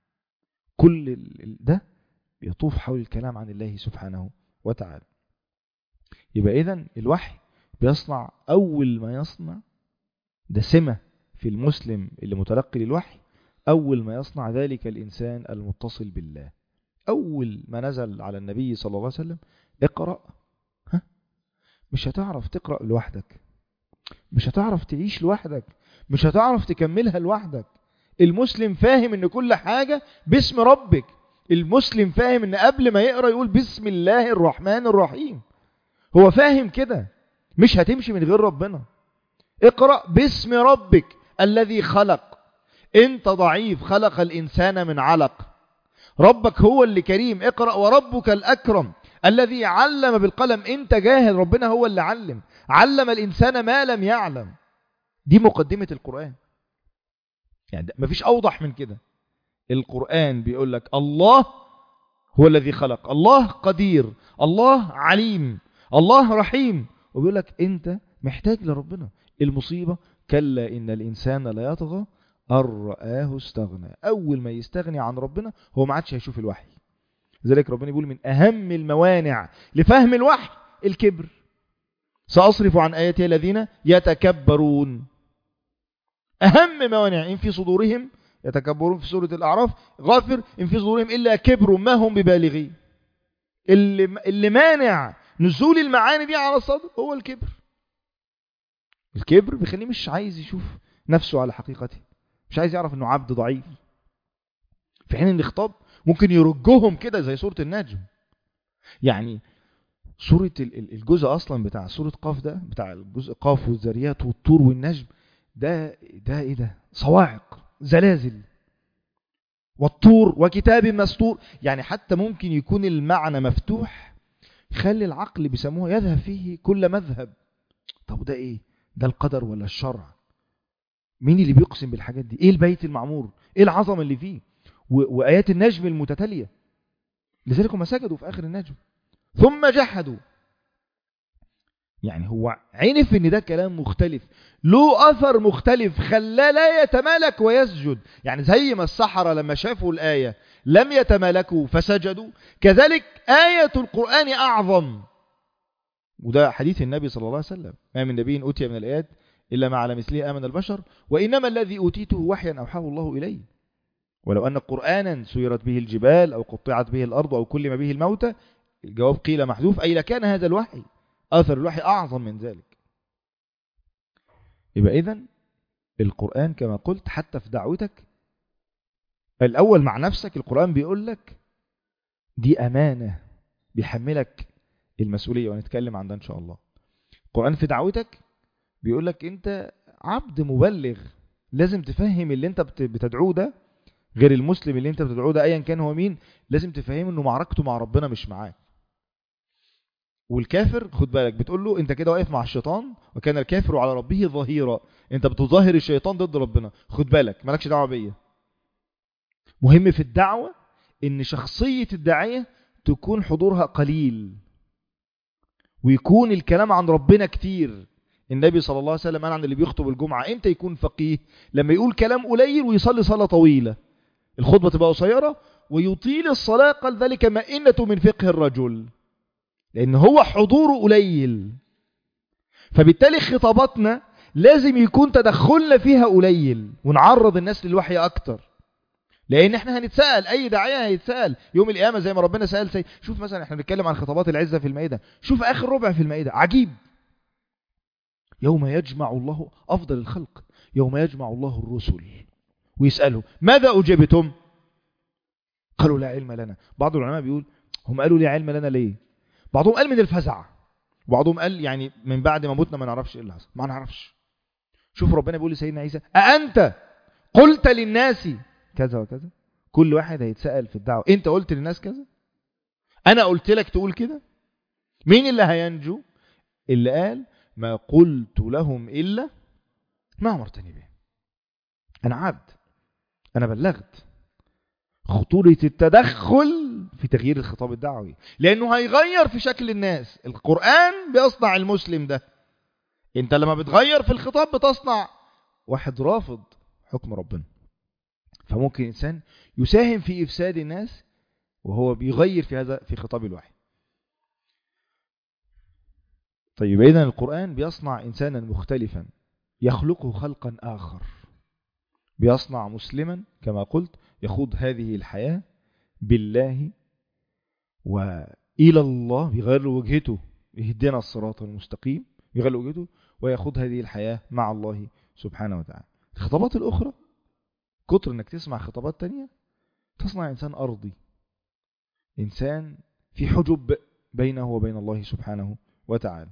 [SPEAKER 2] كل ده بيطوف حول الكلام عن الله سبحانه وتعالى يبقى إذن الوحي بيصنع أول ما يصنع ده سمة في المسلم اللي متلقي للوحي أول ما يصنع ذلك الإنسان المتصل بالله أول ما نزل على النبي صلى الله عليه وسلم اقرأ ها؟ مش هتعرف تقرأ لوحدك مش هتعرف تعيش لوحدك مش هتعرف تكملها لوحدك المسلم فاهم ان كل حاجة باسم ربك المسلم فاهم ان قبل ما يقرأ يقول بسم الله الرحمن الرحيم هو فاهم كده مش هتمشي من غير ربنا اقرأ باسم ربك الذي خلق انت ضعيف خلق الانسان من علق ربك هو اللي كريم اقرأ وربك الاكرم الذي علم بالقلم انت جاهل ربنا هو اللي علم علم الانسان ما لم يعلم دي مقدمة القرآن يعني مفيش اوضح من كده القرآن بيقول لك الله هو الذي خلق الله قدير الله عليم الله رحيم وبيقول لك انت محتاج لربنا المصيبة كلا إن الإنسان لا يطغى أن رآه استغنى أول ما يستغني عن ربنا هو ما عادش هيشوف الوحي ذلك ربنا يقول من أهم الموانع لفهم الوحي الكبر سأصرف عن آياتي الذين يتكبرون أهم موانع إن في صدورهم يتكبرون في سورة الأعراف غافر إن في صدورهم إلا كبر ما هم ببالغين اللي, اللي مانع نزول المعاني دي على الصدر هو الكبر الكبر بيخليه مش عايز يشوف نفسه على حقيقته مش عايز يعرف انه عبد ضعيف في حين ان الخطاب ممكن يرجهم كده زي سورة النجم يعني سورة الجزء اصلا بتاع سورة قاف ده بتاع الجزء قاف والذريات والطور والنجم ده ده ايه ده صواعق زلازل والطور وكتاب مستور يعني حتى ممكن يكون المعنى مفتوح خلي العقل بيسموه يذهب فيه كل مذهب طب ده ايه ده القدر ولا الشرع مين اللي بيقسم بالحاجات دي ايه البيت المعمور ايه العظمه اللي فيه و... وايات النجم المتتاليه لذلك هم سجدوا في اخر النجم ثم جحدوا يعني هو عرف ان ده كلام مختلف له اثر مختلف خلاه لا يتمالك ويسجد يعني زي ما السحرة لما شافوا الآية لم يتمالكوا فسجدوا كذلك آية القرآن أعظم وده حديث النبي صلى الله عليه وسلم ما من نبي أوتي من الآيات إلا ما على مثله آمن البشر وإنما الذي أوتيته وحيا أوحاه الله إليه ولو أن قرآنا سيرت به الجبال أو قطعت به الأرض أو كلم به الموتى الجواب قيل محذوف أي لكان هذا الوحي أثر الوحي أعظم من ذلك يبقى إذن القرآن كما قلت حتى في دعوتك الأول مع نفسك القرآن بيقول لك دي أمانة بيحملك المسؤولية ونتكلم عن ده إن شاء الله القرآن في دعوتك بيقول لك أنت عبد مبلغ لازم تفهم اللي أنت بتدعوه ده غير المسلم اللي أنت بتدعوه ده أيا كان هو مين لازم تفهم أنه معركته مع ربنا مش معاك والكافر خد بالك بتقول له انت كده واقف مع الشيطان وكان الكافر على ربه ظهيرا انت بتظاهر الشيطان ضد ربنا خد بالك مالكش دعوه بيا مهم في الدعوه ان شخصيه الداعيه تكون حضورها قليل ويكون الكلام عن ربنا كتير النبي صلى الله عليه وسلم قال عن اللي بيخطب الجمعه امتى يكون فقيه لما يقول كلام قليل ويصلي صلاه طويله الخطبه تبقى قصيره ويطيل الصلاه قال ذلك مئنه من فقه الرجل لأن هو حضوره قليل فبالتالي خطاباتنا لازم يكون تدخلنا فيها قليل ونعرض الناس للوحي أكتر لأن احنا هنتسأل أي داعية هيتسأل يوم القيامة زي ما ربنا سأل سي شوف مثلا احنا بنتكلم عن خطابات العزة في المائدة شوف آخر ربع في المائدة عجيب يوم يجمع الله أفضل الخلق يوم يجمع الله الرسل ويسأله ماذا أجبتم قالوا لا علم لنا بعض العلماء بيقول هم قالوا لا علم لنا ليه بعضهم قال من الفزع وبعضهم قال يعني من بعد ما متنا ما نعرفش ايه اللي حصل ما نعرفش شوف ربنا بيقول لسيدنا عيسى أأنت قلت للناس كذا وكذا كل واحد هيتسأل في الدعوة انت قلت للناس كذا انا قلت لك تقول كده مين اللي هينجو اللي قال ما قلت لهم إلا ما أمرتني به أنا عبد أنا بلغت خطورة التدخل في تغيير الخطاب الدعوي لأنه هيغير في شكل الناس القرآن بيصنع المسلم ده انت لما بتغير في الخطاب بتصنع واحد رافض حكم ربنا فممكن إنسان يساهم في إفساد الناس وهو بيغير في هذا في خطاب الوحي طيب إذن القرآن بيصنع إنسانا مختلفا يخلقه خلقا آخر بيصنع مسلما كما قلت يخوض هذه الحياة بالله وإلى الله بيغير وجهته يهدنا الصراط المستقيم يغير وجهته ويخوض هذه الحياة مع الله سبحانه وتعالى الخطابات الأخرى كتر انك تسمع خطابات تانية تصنع إنسان أرضي إنسان في حجب بينه وبين الله سبحانه وتعالى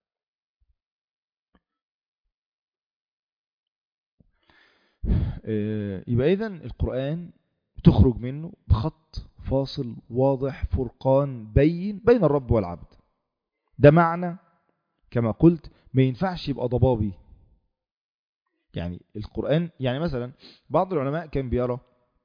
[SPEAKER 2] يبقى إذن القرآن تخرج منه بخط فاصل واضح فرقان بين بين الرب والعبد ده معنى كما قلت ما ينفعش يبقى ضبابي يعني القرآن يعني مثلا بعض العلماء كان بيرى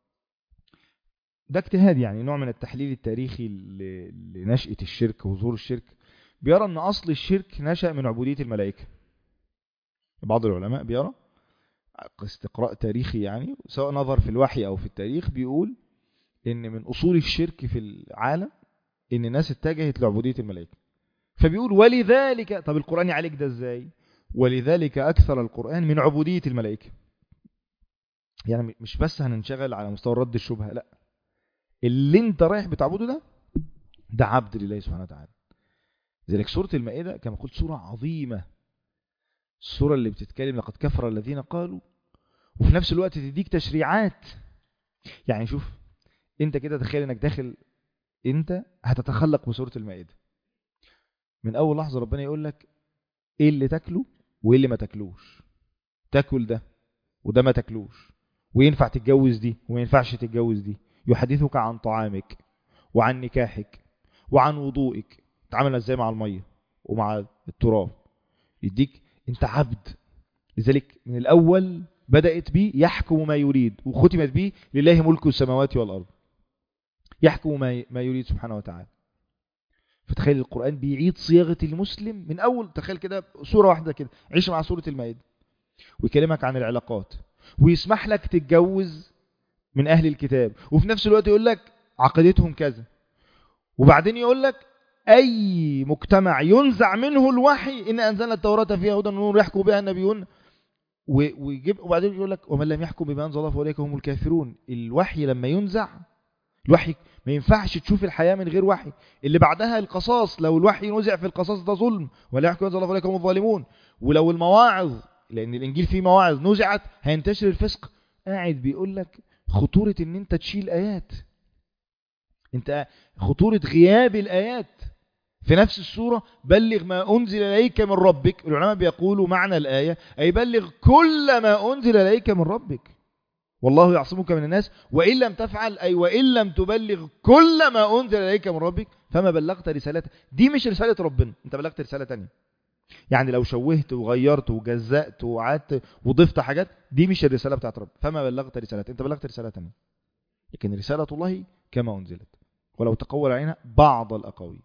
[SPEAKER 2] ده اجتهاد يعني نوع من التحليل التاريخي لنشأة الشرك وظهور الشرك بيرى ان اصل الشرك نشأ من عبودية الملائكة بعض العلماء بيرى استقراء تاريخي يعني سواء نظر في الوحي او في التاريخ بيقول ان من اصول الشرك في العالم ان الناس اتجهت لعبودية الملائكة فبيقول ولذلك طب القرآن يعالج ده ازاي ولذلك اكثر القرآن من عبودية الملائكة يعني مش بس هننشغل على مستوى رد الشبهة لا اللي انت رايح بتعبده ده ده عبد لله سبحانه وتعالى لذلك سورة المائدة كما قلت سورة عظيمة السورة اللي بتتكلم لقد كفر الذين قالوا وفي نفس الوقت تديك تشريعات يعني شوف انت كده تخيل انك داخل انت هتتخلق بسورة المائدة من اول لحظة ربنا يقول لك ايه اللي تاكله وايه اللي ما تاكلوش تاكل ده وده ما تاكلوش وينفع تتجوز دي وما ينفعش تتجوز دي يحدثك عن طعامك وعن نكاحك وعن وضوئك تعامل ازاي مع المية ومع التراب يديك انت عبد لذلك من الاول بدأت بي يحكم ما يريد وختمت بي لله ملك السماوات والارض يحكم ما ما يريد سبحانه وتعالى فتخيل القرآن بيعيد صياغة المسلم من أول تخيل كده سورة واحدة كده عيش مع سورة المائدة ويكلمك عن العلاقات ويسمح لك تتجوز من أهل الكتاب وفي نفس الوقت يقول لك عقيدتهم كذا وبعدين يقول لك أي مجتمع ينزع منه الوحي إن أنزلنا التوراة فيها هدى ونور يحكم بها النبيون ويجيب وبعدين يقول لك ومن لم يحكم بما أنزل الله فأولئك هم الكافرون الوحي لما ينزع الوحي ما ينفعش تشوف الحياة من غير وحي اللي بعدها القصاص لو الوحي نزع في القصاص ده ظلم ولا يحكم أنزل الله فأولئك هم الظالمون ولو المواعظ لأن الإنجيل فيه مواعظ نزعت هينتشر الفسق قاعد بيقول لك خطورة ان انت تشيل آيات انت خطورة غياب الآيات في نفس السورة بلغ ما أنزل إليك من ربك العلماء بيقولوا معنى الآية أي بلغ كل ما أنزل إليك من ربك والله يعصمك من الناس وإن لم تفعل أي وإن لم تبلغ كل ما أنزل إليك من ربك فما بلغت رسالته دي مش رسالة ربنا انت بلغت رسالة تانية يعني لو شوهت وغيرت وجزأت وعدت وضفت حاجات دي مش الرسالة بتاعت رب فما بلغت رسالته انت بلغت رسالة تانية لكن رسالة الله كما أنزلت ولو تقول علينا بعض الأقاويل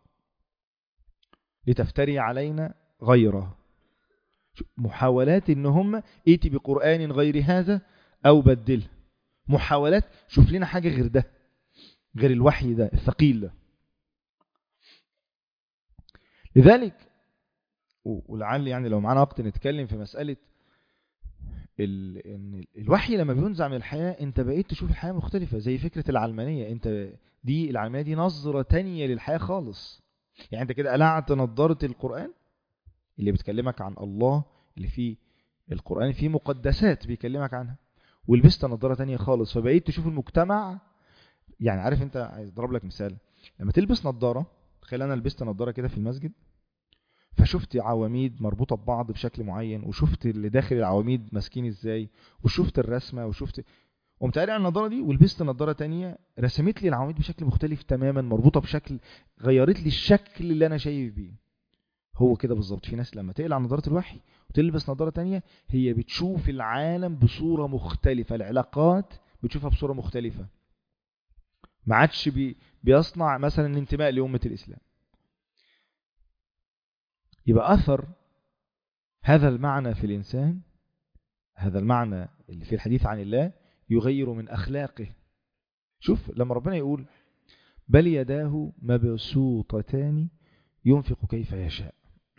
[SPEAKER 2] لتفتري علينا غيره محاولات ان هم ائتي بقرآن غير هذا او بدله محاولات شوف لنا حاجة غير ده غير الوحي ده الثقيل ده لذلك ولعل يعني لو معانا وقت نتكلم في مسألة ال... ان الوحي لما بينزع من الحياة انت بقيت تشوف الحياة مختلفة زي فكرة العلمانية انت دي العلمانية دي نظرة تانية للحياة خالص يعني انت كده قلعت نظارة القرآن اللي بتكلمك عن الله اللي فيه القرآن فيه مقدسات بيكلمك عنها ولبست نظارة تانية خالص فبقيت تشوف المجتمع يعني عارف انت عايز اضرب لك مثال لما تلبس نظارة تخيل انا لبست نظارة كده في المسجد فشفت عواميد مربوطة ببعض بشكل معين وشفت اللي داخل العواميد ماسكين ازاي وشفت الرسمة وشفت قمت قاري على النضاره دي ولبست نضاره تانية رسمت لي العواميد بشكل مختلف تماما مربوطه بشكل غيرت لي الشكل اللي انا شايف بيه هو كده بالظبط في ناس لما تقلع نظاره الوحي وتلبس نظاره تانية هي بتشوف العالم بصوره مختلفه العلاقات بتشوفها بصوره مختلفه ما عادش بي بيصنع مثلا انتماء لامه الاسلام يبقى اثر هذا المعنى في الانسان هذا المعنى اللي في الحديث عن الله يغير من أخلاقه شوف لما ربنا يقول بل يداه مبسوطتان ينفق كيف يشاء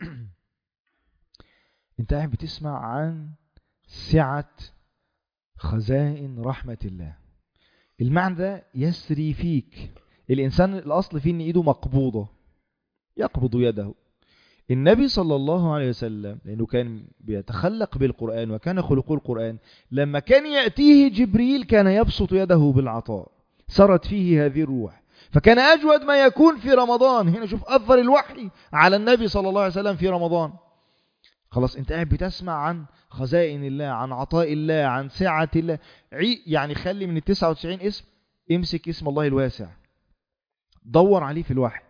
[SPEAKER 2] انت قاعد بتسمع عن سعة خزائن رحمة الله المعنى ده يسري فيك الإنسان الأصل فيه أن إيده مقبوضة يقبض يده النبي صلى الله عليه وسلم لأنه كان بيتخلق بالقرآن وكان خلق القرآن لما كان يأتيه جبريل كان يبسط يده بالعطاء سرت فيه هذه الروح فكان أجود ما يكون في رمضان هنا شوف أثر الوحي على النبي صلى الله عليه وسلم في رمضان خلاص انت قاعد بتسمع عن خزائن الله عن عطاء الله عن سعة الله يعني خلي من ال 99 اسم امسك اسم الله الواسع دور عليه في الوحي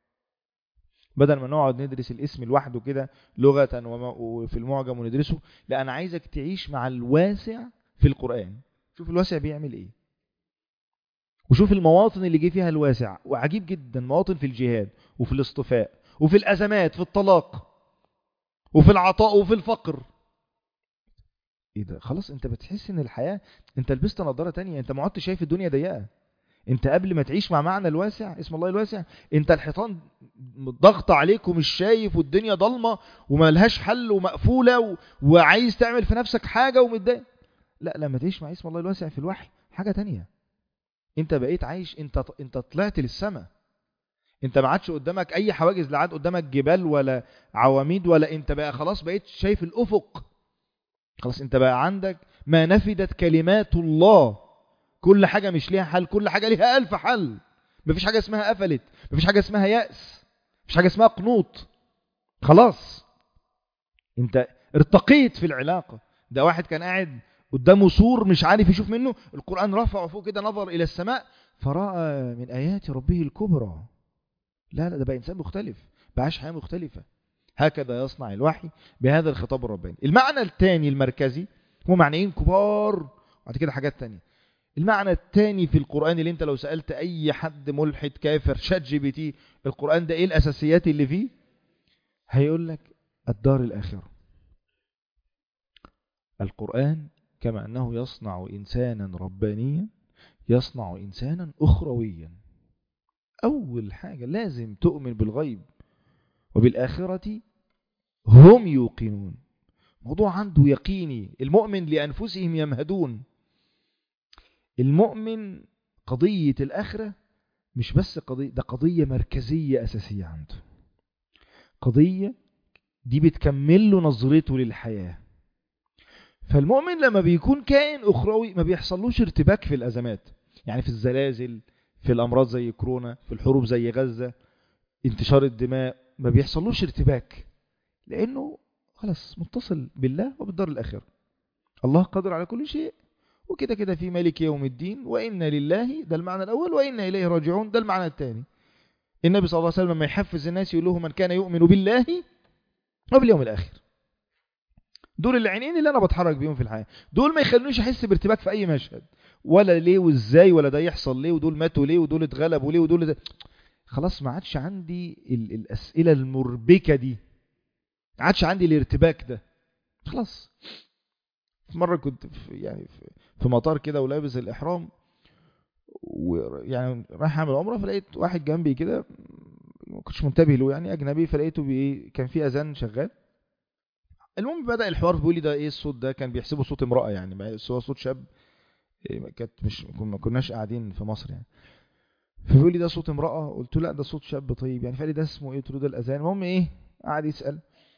[SPEAKER 2] بدل ما نقعد ندرس الاسم لوحده كده لغة وفي المعجم وندرسه لا أنا عايزك تعيش مع الواسع في القرآن شوف الواسع بيعمل إيه وشوف المواطن اللي جه فيها الواسع وعجيب جدا مواطن في الجهاد وفي الاصطفاء وفي الأزمات في الطلاق وفي العطاء وفي الفقر ايه ده خلاص انت بتحس ان الحياة انت لبست نظارة تانية انت ما عدتش شايف الدنيا ضيقة انت قبل ما تعيش مع معنى الواسع اسم الله الواسع انت الحيطان ضغط عليك ومش شايف والدنيا ضلمة وما لهاش حل ومقفولة و... وعايز تعمل في نفسك حاجة ومتضايق لا لما تعيش مع اسم الله الواسع في الوحي حاجة تانية انت بقيت عايش انت انت طلعت للسماء انت ما عادش قدامك اي حواجز لا عاد قدامك جبال ولا عواميد ولا انت بقى خلاص بقيت شايف الافق خلاص انت بقى عندك ما نفدت كلمات الله كل حاجة مش ليها حل كل حاجة ليها ألف حل مفيش حاجة اسمها قفلت مفيش حاجة اسمها يأس مفيش حاجة اسمها قنوط خلاص انت ارتقيت في العلاقة ده واحد كان قاعد قدامه سور مش عارف يشوف منه القرآن رفعه فوق كده نظر إلى السماء فرأى من آيات ربه الكبرى لا لا ده بقى إنسان مختلف بعاش حياة مختلفة هكذا يصنع الوحي بهذا الخطاب الرباني المعنى الثاني المركزي هو معنيين كبار وبعد كده حاجات تانية المعنى الثاني في القرآن اللي انت لو سألت اي حد ملحد كافر شات جي بي تي القرآن ده ايه الاساسيات اللي فيه هيقول لك الدار الاخرة القرآن كما انه يصنع انسانا ربانيا يصنع انسانا اخرويا اول حاجة لازم تؤمن بالغيب وبالآخرة هم يوقنون موضوع عنده يقيني المؤمن لأنفسهم يمهدون المؤمن قضية الآخرة مش بس قضية ده قضية مركزية أساسية عنده قضية دي بتكمل له نظرته للحياة فالمؤمن لما بيكون كائن أخروي ما بيحصلوش ارتباك في الأزمات يعني في الزلازل في الأمراض زي كورونا في الحروب زي غزة انتشار الدماء ما بيحصلوش ارتباك لأنه خلاص متصل بالله وبالدار الآخرة الله قادر على كل شيء وكده كده في مالك يوم الدين وإن لله ده المعنى الأول وإن إليه راجعون ده المعنى الثاني النبي صلى الله عليه وسلم لما يحفز الناس يقول له من كان يؤمن بالله وباليوم الآخر دول العينين اللي أنا بتحرك بيهم في الحياة دول ما يخلونيش أحس بارتباك في أي مشهد ولا ليه وإزاي ولا ده يحصل ليه ودول ماتوا ليه ودول اتغلبوا ليه ودول ده. خلاص ما عادش عندي ال الأسئلة المربكة دي ما عادش عندي الارتباك ده خلاص في مرة كنت في يعني في, في مطار كده ولابس الإحرام ويعني رايح أعمل عمرة فلقيت واحد جنبي كده ما كنتش منتبه له يعني أجنبي فلقيته بي كان في أذان شغال المهم بدأ الحوار بيقول لي ده إيه الصوت ده كان بيحسبه صوت امرأة يعني بس هو صوت شاب كانت مش ما كناش قاعدين في مصر يعني فبيقول لي ده صوت امرأة قلت له لا ده صوت شاب طيب يعني فقال لي ده اسمه ايه قلت له ده الأذان المهم ايه قعد يسأل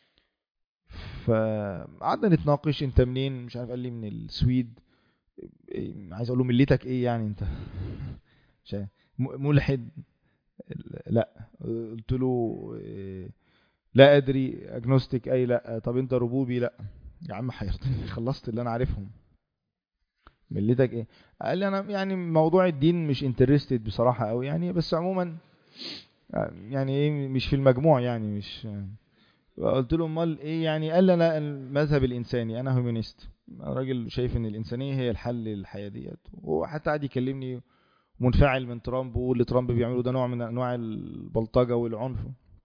[SPEAKER 2] فقعدنا نتناقش انت منين مش عارف قال لي من السويد إيه عايز اقول له ملتك ايه يعني انت مش عارف ملحد لا قلت له إيه لا ادري اجنوستيك اي لا طب انت ربوبي لا يا عم حيرتني خلصت اللي انا عارفهم ملتك ايه قال لي انا يعني موضوع الدين مش انترستد بصراحه قوي يعني بس عموما يعني ايه مش في المجموع يعني مش قلت له امال ايه يعني قال لي انا المذهب الانساني انا هيومانيست راجل شايف ان الانسانيه هي الحل للحياه ديت وحتى قعد يكلمني منفعل من ترامب واللي ترامب بيعمله ده نوع من انواع البلطجه والعنف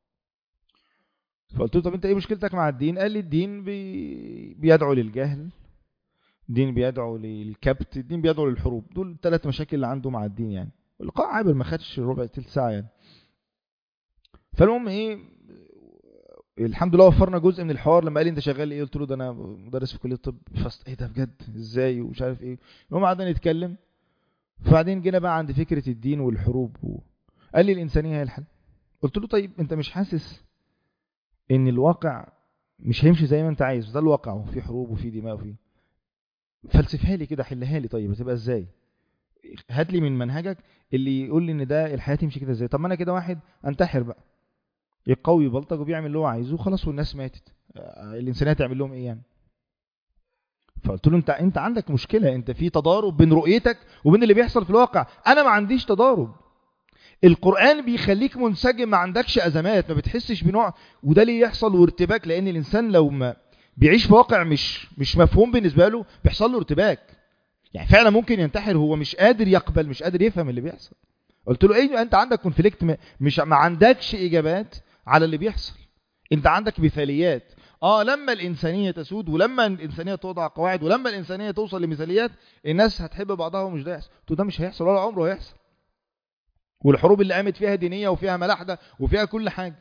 [SPEAKER 2] فقلت له طب انت ايه مشكلتك مع الدين قال لي الدين بي... بيدعو للجهل الدين بيدعو للكبت الدين بيدعو للحروب دول الثلاث مشاكل اللي عنده مع الدين يعني اللقاء عابر ما خدش ربع تلت ساعه يعني فالمهم ايه الحمد لله وفرنا جزء من الحوار لما قال لي انت شغال ايه قلت له ده انا مدرس في كليه الطب فست ايه ده بجد ازاي ومش عارف ايه المهم قعدنا نتكلم فبعدين جينا بقى عند فكره الدين والحروب و... قال لي الانسانيه هي الحل قلت له طيب انت مش حاسس ان الواقع مش هيمشي زي ما انت عايز ده الواقع وفي حروب وفي دماء وفي فلسفها لي كده حلها لي طيب هتبقى ازاي هات لي من منهجك اللي يقول لي ان ده الحياه تمشي كده ازاي طب ما انا كده واحد انتحر بقى القوي بلطج وبيعمل اللي هو عايزه خلاص والناس ماتت الانسانيه تعمل لهم ايه يعني فقلت له انت انت عندك مشكله انت في تضارب بين رؤيتك وبين اللي بيحصل في الواقع انا ما عنديش تضارب القرآن بيخليك منسجم ما عندكش أزمات ما بتحسش بنوع وده ليه يحصل وارتباك لأن الإنسان لو ما بيعيش في واقع مش مش مفهوم بالنسبة له بيحصل له ارتباك يعني فعلا ممكن ينتحر هو مش قادر يقبل مش قادر يفهم اللي بيحصل قلت له ايه انت عندك كونفليكت مش ما عندكش اجابات على اللي بيحصل انت عندك مثاليات اه لما الانسانيه تسود ولما الانسانيه توضع قواعد ولما الانسانيه توصل لمثاليات الناس هتحب بعضها ومش ده يحصل قلت ده مش هيحصل ولا عمره هيحصل والحروب اللي قامت فيها دينيه وفيها ملاحده وفيها كل حاجه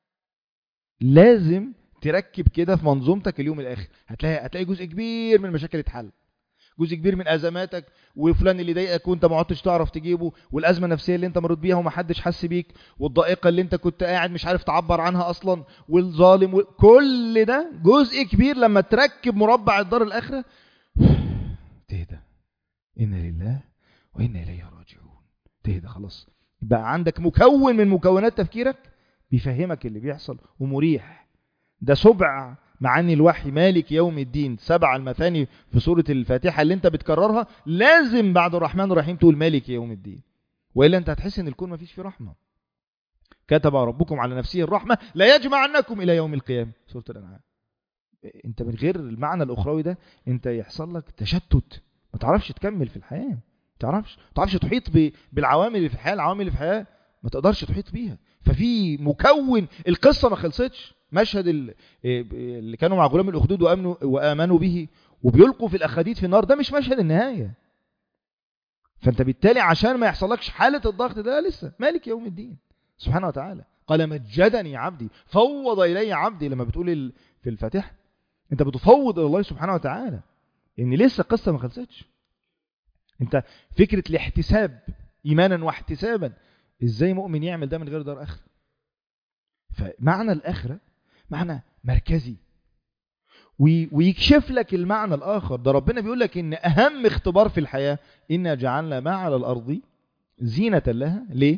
[SPEAKER 2] لازم تركب كده في منظومتك اليوم الاخر هتلاقي هتلاقي جزء كبير من المشاكل اتحل جزء كبير من ازماتك وفلان اللي ضايقك وانت ما عدتش تعرف تجيبه والازمه النفسيه اللي انت مريت بيها ومحدش حس بيك والضائقه اللي انت كنت قاعد مش عارف تعبر عنها اصلا والظالم و... كل ده جزء كبير لما تركب مربع الدار الاخره تهدى انا لله وانا اليه راجعون تهدى خلاص بقى عندك مكون من مكونات تفكيرك بيفهمك اللي بيحصل ومريح ده سبع معاني الوحي مالك يوم الدين سبع المثاني في سورة الفاتحة اللي انت بتكررها لازم بعد الرحمن الرحيم تقول مالك يوم الدين وإلا انت هتحس ان الكون ما فيش فيه رحمة كتب ربكم على نفسه الرحمة لا يجمعنكم إلى يوم القيامة سورة الأنعام انت من غير المعنى الأخروي ده انت يحصل لك تشتت ما تعرفش تكمل في الحياة ما تعرفش ما تعرفش تحيط ب- بالعوامل اللي في الحياة العوامل اللي في الحياة ما تقدرش تحيط بيها ففي مكون القصة ما خلصتش مشهد ال- اللي كانوا مع غلام الأخدود وآمنوا, وآمنوا به وبيلقوا في الأخاديد في النار ده مش مشهد النهاية فانت بالتالي عشان ما يحصلكش حالة الضغط ده لسه مالك يوم الدين سبحانه وتعالى قال مجدني عبدي فوض إلي عبدي لما بتقول ال- في الفاتحة انت بتفوض إلى الله سبحانه وتعالى ان لسه القصة ما خلصتش انت فكرة الاحتساب ايمانا واحتسابا ازاي مؤمن يعمل ده من غير دار اخره فمعنى الاخره معنى مركزي وي- ويكشف لك المعنى الاخر ده ربنا بيقول لك ان اهم اختبار في الحياه انا جعلنا ما على الارض زينه لها ليه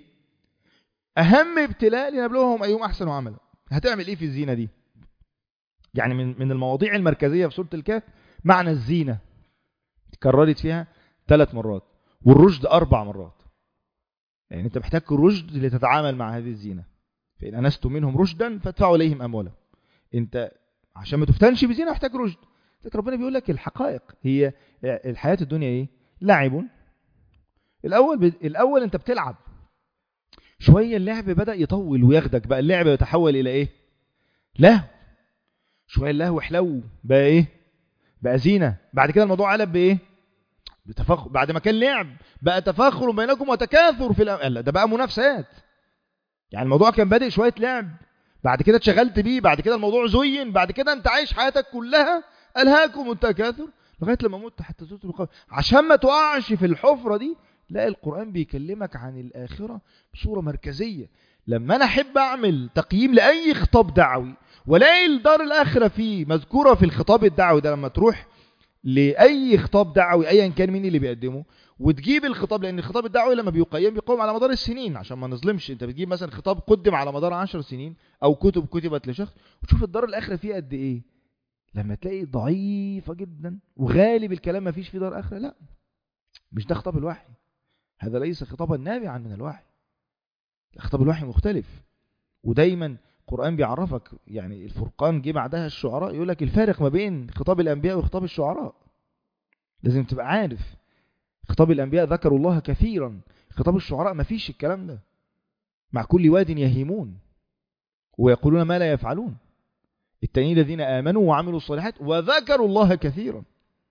[SPEAKER 2] اهم ابتلاء لنبلوهم ايهم احسن عملا هتعمل ايه في الزينه دي يعني من من المواضيع المركزيه في سوره الكهف معنى الزينه اتكررت فيها ثلاث مرات والرشد اربع مرات يعني انت محتاج رشد لتتعامل مع هذه الزينه فان انستم منهم رشدا فادفعوا اليهم اموالهم انت عشان ما تفتنش بزينه محتاج رشد لكن ربنا بيقول لك الحقائق هي الحياه الدنيا ايه لعب الاول ب... الاول انت بتلعب شويه اللعب بدا يطول وياخدك بقى اللعب يتحول الى ايه لهو شويه اللهو حلو بقى ايه بقى زينه بعد كده الموضوع قلب بايه بتفخر بعد ما كان لعب بقى تفاخر بينكم وتكاثر في الأم... لا ده بقى منافسات يعني الموضوع كان بادئ شويه لعب بعد كده اتشغلت بيه بعد كده الموضوع زين بعد كده انت عايش حياتك كلها الهاكم التكاثر لغايه لما مت حتى زرتم القبر عشان ما تقعش في الحفره دي لا القران بيكلمك عن الاخره بصوره مركزيه لما انا احب اعمل تقييم لاي خطاب دعوي والاقي الدار الاخره فيه مذكوره في الخطاب الدعوي ده لما تروح لاي خطاب دعوي ايا كان مين اللي بيقدمه وتجيب الخطاب لان الخطاب الدعوي لما بيقيم بيقوم على مدار السنين عشان ما نظلمش انت بتجيب مثلا خطاب قدم على مدار 10 سنين او كتب كتبت لشخص وتشوف الدار الاخره فيه قد ايه لما تلاقي ضعيفه جدا وغالب الكلام ما فيش فيه دار اخره لا مش ده خطاب الوحي هذا ليس خطابا نابعا من الوحي خطاب الوحي مختلف ودايما القرآن بيعرفك يعني الفرقان جه بعدها الشعراء يقول لك الفارق ما بين خطاب الأنبياء وخطاب الشعراء لازم تبقى عارف خطاب الأنبياء ذكروا الله كثيرا خطاب الشعراء ما فيش الكلام ده مع كل واد يهيمون ويقولون ما لا يفعلون التانيين الذين آمنوا وعملوا الصالحات وذكروا الله كثيرا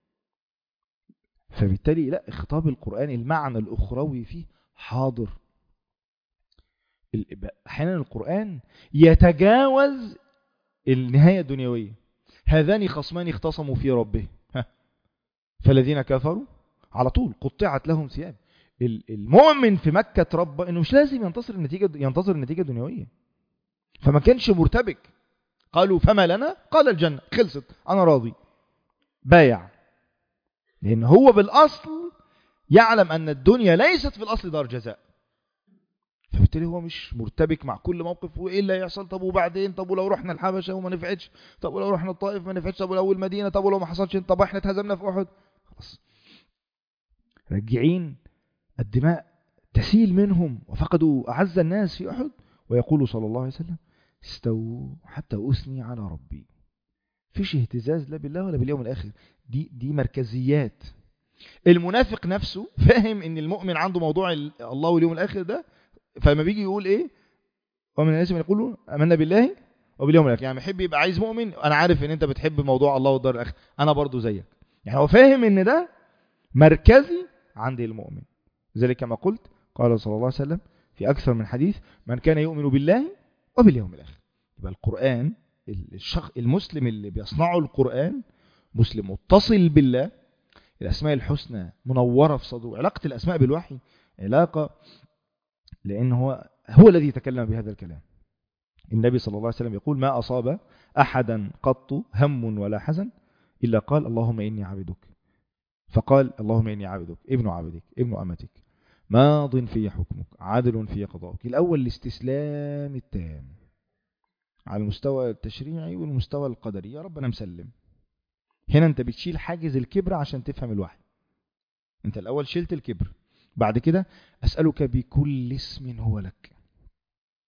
[SPEAKER 2] فبالتالي لا خطاب القرآن المعنى الأخروي فيه حاضر احيانا القرآن يتجاوز النهاية الدنيوية هذان خصمان اختصموا في ربه ها. فالذين كفروا على طول قطعت لهم ثياب المؤمن في مكة رب انه مش لازم ينتصر النتيجة ينتظر النتيجة الدنيوية فما كانش مرتبك قالوا فما لنا قال الجنة خلصت انا راضي بايع لان هو بالاصل يعلم ان الدنيا ليست في الاصل دار جزاء فبالتالي هو مش مرتبك مع كل موقف وايه اللي هيحصل طب وبعدين طب ولو رحنا الحبشه وما نفعتش طب ولو رحنا الطائف ما نفعتش طب ولو المدينه طب ولو ما حصلش طب احنا اتهزمنا في احد خلاص راجعين الدماء تسيل منهم وفقدوا اعز الناس في احد ويقول صلى الله عليه وسلم استووا حتى اثني على ربي فيش اهتزاز لا بالله ولا باليوم الاخر دي دي مركزيات المنافق نفسه فاهم ان المؤمن عنده موضوع الله واليوم الاخر ده فلما بيجي يقول ايه ومن الناس من يقولوا امنا بالله وباليوم الاخر يعني بيحب يبقى عايز مؤمن انا عارف ان انت بتحب موضوع الله والدار الاخر انا برضو زيك يعني هو فاهم ان ده مركزي عند المؤمن ذلك كما قلت قال صلى الله عليه وسلم في اكثر من حديث من كان يؤمن بالله وباليوم الاخر يبقى القران الشخص المسلم اللي بيصنعه القران مسلم متصل بالله الاسماء الحسنى منوره في صدره علاقه الاسماء بالوحي علاقه لأن هو هو الذي يتكلم بهذا الكلام النبي صلى الله عليه وسلم يقول ما أصاب أحدا قط هم ولا حزن إلا قال اللهم إني عبدك فقال اللهم إني عبدك ابن عبدك ابن أمتك ماض في حكمك عادل في قضاءك الأول الاستسلام التام على المستوى التشريعي والمستوى القدري يا رب أنا مسلم هنا أنت بتشيل حاجز الكبر عشان تفهم الوحي أنت الأول شلت الكبر بعد كده أسألك بكل اسم هو لك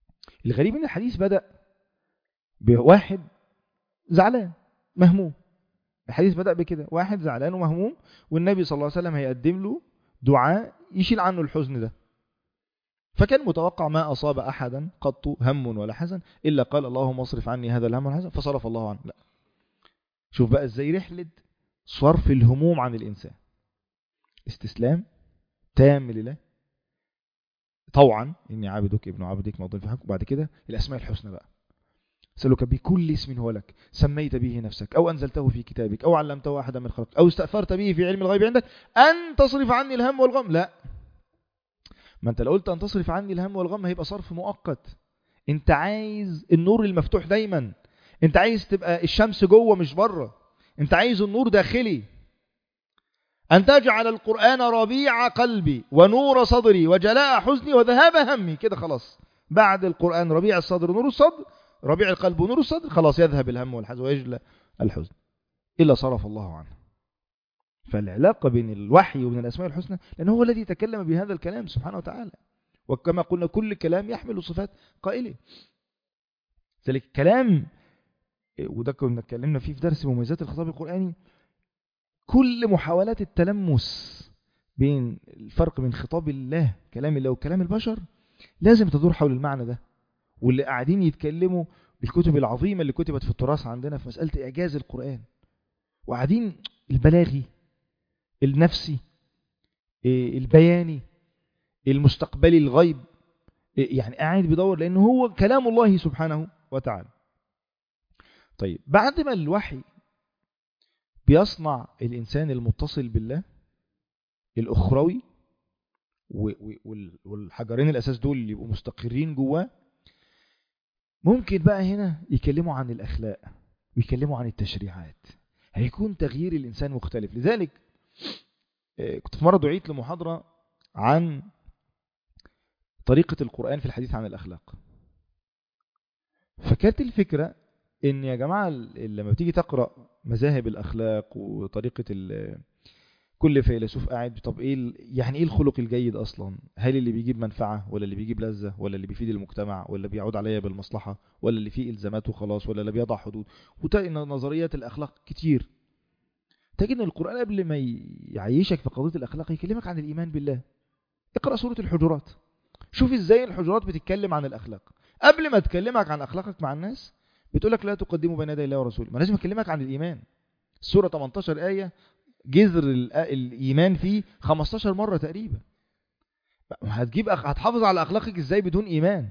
[SPEAKER 2] الغريب ان الحديث بدأ بواحد زعلان مهموم الحديث بدأ بكده واحد زعلان ومهموم والنبي صلى الله عليه وسلم هيقدم له دعاء يشيل عنه الحزن ده فكان متوقع ما أصاب أحدا قط هم ولا حزن إلا قال اللهم اصرف عني هذا الهم والحزن فصرف الله عنه لا شوف بقى ازاي رحلة صرف الهموم عن الإنسان استسلام تام لله طوعا إني عابدك ابن عبدك موضوع في حقك وبعد كده الأسماء الحسنى بقى سألك بكل اسم هو لك سميت به نفسك أو أنزلته في كتابك أو علمته أحدا من خلقك أو استأثرت به في علم الغيب عندك أن تصرف عني الهم والغم لا ما أنت لو قلت أن تصرف عني الهم والغم هيبقى صرف مؤقت أنت عايز النور المفتوح دايما أنت عايز تبقى الشمس جوه مش بره أنت عايز النور داخلي أن تجعل القرآن ربيع قلبي ونور صدري وجلاء حزني وذهاب همي كده خلاص بعد القرآن ربيع الصدر ونور الصدر ربيع القلب ونور الصدر خلاص يذهب الهم والحزن ويجلى الحزن إلا صرف الله عنه فالعلاقة بين الوحي وبين الأسماء الحسنى لأنه هو الذي تكلم بهذا الكلام سبحانه وتعالى وكما قلنا كل كلام يحمل صفات قائله ذلك كلام وده كنا اتكلمنا فيه في درس مميزات الخطاب القرآني كل محاولات التلمس بين الفرق بين خطاب الله كلام الله وكلام البشر لازم تدور حول المعنى ده واللي قاعدين يتكلموا بالكتب العظيمة اللي كتبت في التراث عندنا في مسألة إعجاز القرآن وقاعدين البلاغي النفسي البياني المستقبلي الغيب يعني قاعد بيدور لأنه هو كلام الله سبحانه وتعالى طيب بعد ما الوحي بيصنع الإنسان المتصل بالله الأخروي والحجرين الأساس دول اللي يبقوا مستقرين جواه ممكن بقى هنا يكلموا عن الأخلاق ويكلموا عن التشريعات هيكون تغيير الإنسان مختلف لذلك كنت في مرة دعيت لمحاضرة عن طريقة القرآن في الحديث عن الأخلاق فكانت الفكرة ان يا جماعة لما بتيجي تقرأ مذاهب الأخلاق وطريقة كل فيلسوف قاعد طب ايه يعني ايه الخلق الجيد اصلا هل اللي بيجيب منفعة ولا اللي بيجيب لذة ولا اللي بيفيد المجتمع ولا بيعود عليا بالمصلحة ولا اللي فيه الزامات وخلاص ولا اللي بيضع حدود وتلاقي نظريات الاخلاق كتير تجد ان القرآن قبل ما يعيشك في قضية الاخلاق يكلمك عن الايمان بالله اقرأ سورة الحجرات شوف ازاي الحجرات بتتكلم عن الاخلاق قبل ما تكلمك عن اخلاقك مع الناس بتقولك لا تقدموا بين يدي الله ورسوله ما لازم اكلمك عن الايمان السورة 18 آية جذر الإيمان فيه 15 مرة تقريبا هتجيب هتحافظ على أخلاقك إزاي بدون إيمان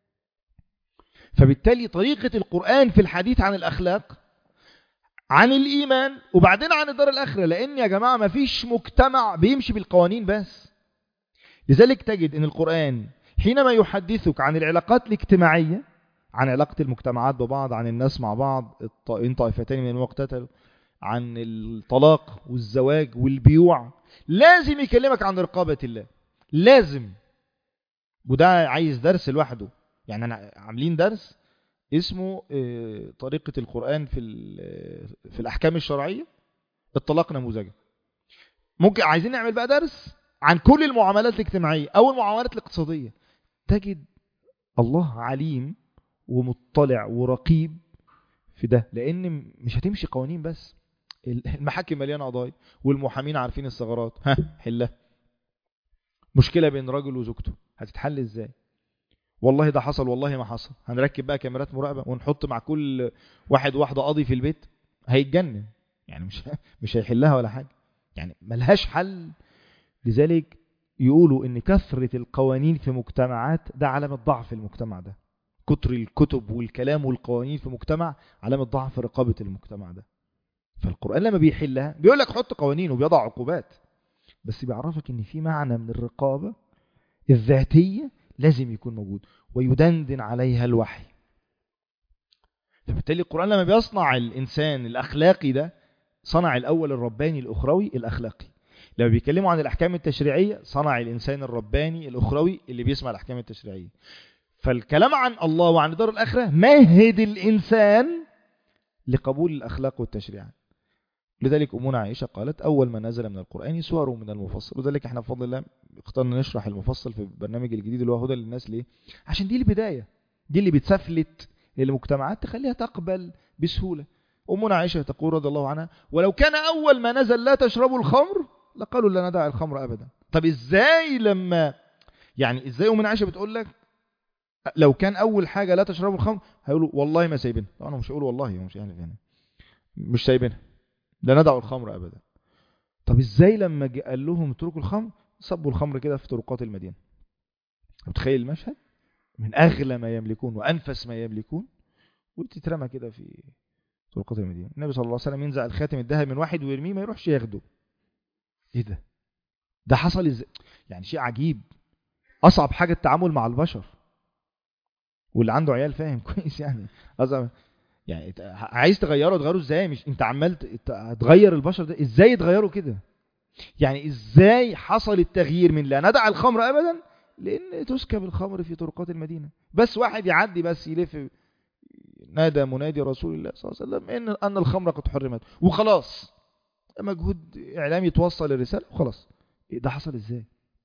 [SPEAKER 2] فبالتالي طريقة القرآن في الحديث عن الأخلاق عن الإيمان وبعدين عن الدار الآخرة لأن يا جماعة ما فيش مجتمع بيمشي بالقوانين بس لذلك تجد أن القرآن حينما يحدثك عن العلاقات الاجتماعية عن علاقة المجتمعات ببعض عن الناس مع بعض إن طائفتين من المقتتل عن الطلاق والزواج والبيوع لازم يكلمك عن رقابة الله لازم وده عايز درس لوحده يعني أنا عاملين درس اسمه طريقة القرآن في في الأحكام الشرعية الطلاق نموذجي ممكن عايزين نعمل بقى درس عن كل المعاملات الاجتماعية أو المعاملات الاقتصادية تجد الله عليم ومطلع ورقيب في ده لأن مش هتمشي قوانين بس المحاكم مليانه قضايا والمحامين عارفين الثغرات ها حلها مشكله بين راجل وزوجته هتتحل ازاي والله ده حصل والله ما حصل هنركب بقى كاميرات مراقبه ونحط مع كل واحد واحده قاضي في البيت هيتجنن يعني مش مش هيحلها ولا حاجه يعني ملهاش حل لذلك يقولوا ان كثره القوانين في مجتمعات ده علامه ضعف المجتمع ده كتر الكتب والكلام والقوانين في مجتمع علامه ضعف رقابه المجتمع ده فالقرآن لما بيحلها بيقول لك حط قوانين وبيضع عقوبات بس بيعرفك ان في معنى من الرقابة الذاتية لازم يكون موجود ويدندن عليها الوحي فبالتالي القرآن لما بيصنع الإنسان الأخلاقي ده صنع الأول الرباني الأخروي الأخلاقي لما بيتكلموا عن الأحكام التشريعية صنع الإنسان الرباني الأخروي اللي بيسمع الأحكام التشريعية فالكلام عن الله وعن دار الآخرة مهد الإنسان لقبول الأخلاق والتشريعات لذلك أمنا عائشة قالت أول ما نزل من القرآن سور من المفصل وذلك احنا بفضل الله اخترنا نشرح المفصل في البرنامج الجديد اللي هو هدى للناس ليه عشان دي البداية دي اللي بتسفلت المجتمعات تخليها تقبل بسهولة أمنا عائشة تقول رضي الله عنها ولو كان أول ما نزل لا تشربوا الخمر لقالوا لا ندع الخمر أبدا طب إزاي لما يعني إزاي أمنا عائشة بتقول لك لو كان أول حاجة لا تشربوا الخمر هيقولوا والله ما سايبينها طبعا مش هيقولوا والله مش يعني يعني مش سايبينها لا ندع الخمر أبدا طب إزاي لما جه قال لهم اتركوا الخمر صبوا الخمر كده في طرقات المدينة متخيل المشهد من أغلى ما يملكون وأنفس ما يملكون وتترمى كده في طرقات المدينة النبي صلى الله عليه وسلم ينزع الخاتم الذهب من واحد ويرميه ما يروحش ياخده ايه ده ده حصل ازاي يعني شيء عجيب اصعب حاجة التعامل مع البشر واللي عنده عيال فاهم كويس يعني أصعب يعني عايز تغيره تغيره ازاي مش انت عمال تغير البشر ده ازاي يتغيروا كده يعني ازاي حصل التغيير من لا ندع الخمر ابدا لان تسكب الخمر في طرقات المدينة بس واحد يعدي بس يلف نادى منادي رسول الله صلى الله عليه وسلم ان ان الخمر قد حرمت وخلاص مجهود اعلامي يتوصل الرساله وخلاص ده حصل ازاي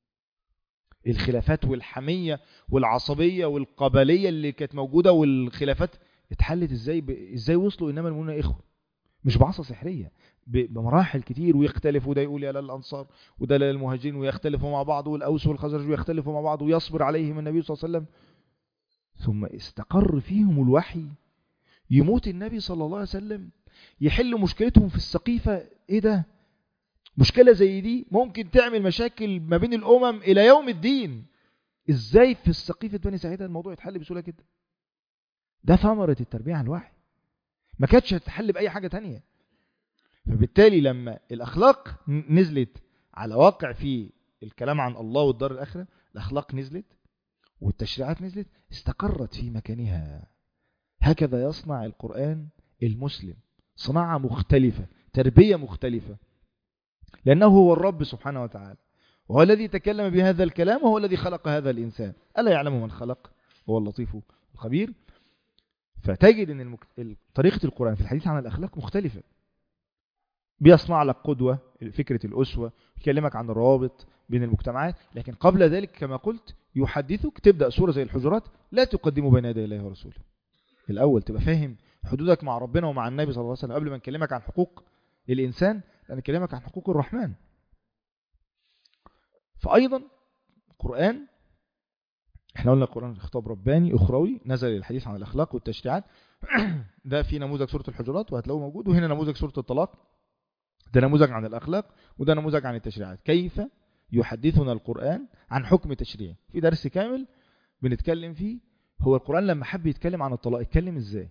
[SPEAKER 2] الخلافات والحميه والعصبيه والقبليه اللي كانت موجوده والخلافات اتحلت ازاي ب... ازاي وصلوا انما المؤمنون اخوه مش بعصا سحريه ب... بمراحل كتير ويختلفوا ده يقول يا للانصار وده للمهاجرين ويختلفوا مع بعض والاوس والخزرج ويختلفوا مع بعض ويصبر عليهم النبي صلى الله عليه وسلم ثم استقر فيهم الوحي يموت النبي صلى الله عليه وسلم يحل مشكلتهم في السقيفة ايه ده مشكلة زي دي ممكن تعمل مشاكل ما بين الامم الى يوم الدين ازاي في السقيفة بني ساعتها الموضوع يتحل بسهولة كده ده ثمرة التربية على الوحي ما كانتش هتتحل بأي حاجة تانية فبالتالي لما الأخلاق نزلت على واقع في الكلام عن الله والدار الآخرة الأخلاق نزلت والتشريعات نزلت استقرت في مكانها هكذا يصنع القرآن المسلم صناعة مختلفة تربية مختلفة لأنه هو الرب سبحانه وتعالى وهو الذي تكلم بهذا الكلام وهو الذي خلق هذا الإنسان ألا يعلم من خلق هو اللطيف الخبير فتجد أن المك... طريقة القرآن في الحديث عن الأخلاق مختلفة بيصنع لك قدوة فكرة الأسوة يكلمك عن الروابط بين المجتمعات لكن قبل ذلك كما قلت يحدثك تبدأ سورة زي الحجرات لا تقدموا بين يدي الله ورسوله الأول تبقى فاهم حدودك مع ربنا ومع النبي صلى الله عليه وسلم قبل ما نكلمك عن حقوق الإنسان لأن نكلمك عن حقوق الرحمن فأيضا القرآن احنا قلنا القرآن خطاب رباني أخروي نزل الحديث عن الأخلاق والتشريعات ده في نموذج سورة الحجرات وهتلاقوه موجود وهنا نموذج سورة الطلاق ده نموذج عن الأخلاق وده نموذج عن التشريعات كيف يحدثنا القرآن عن حكم تشريعي في درس كامل بنتكلم فيه هو القرآن لما حب يتكلم عن الطلاق يتكلم ازاي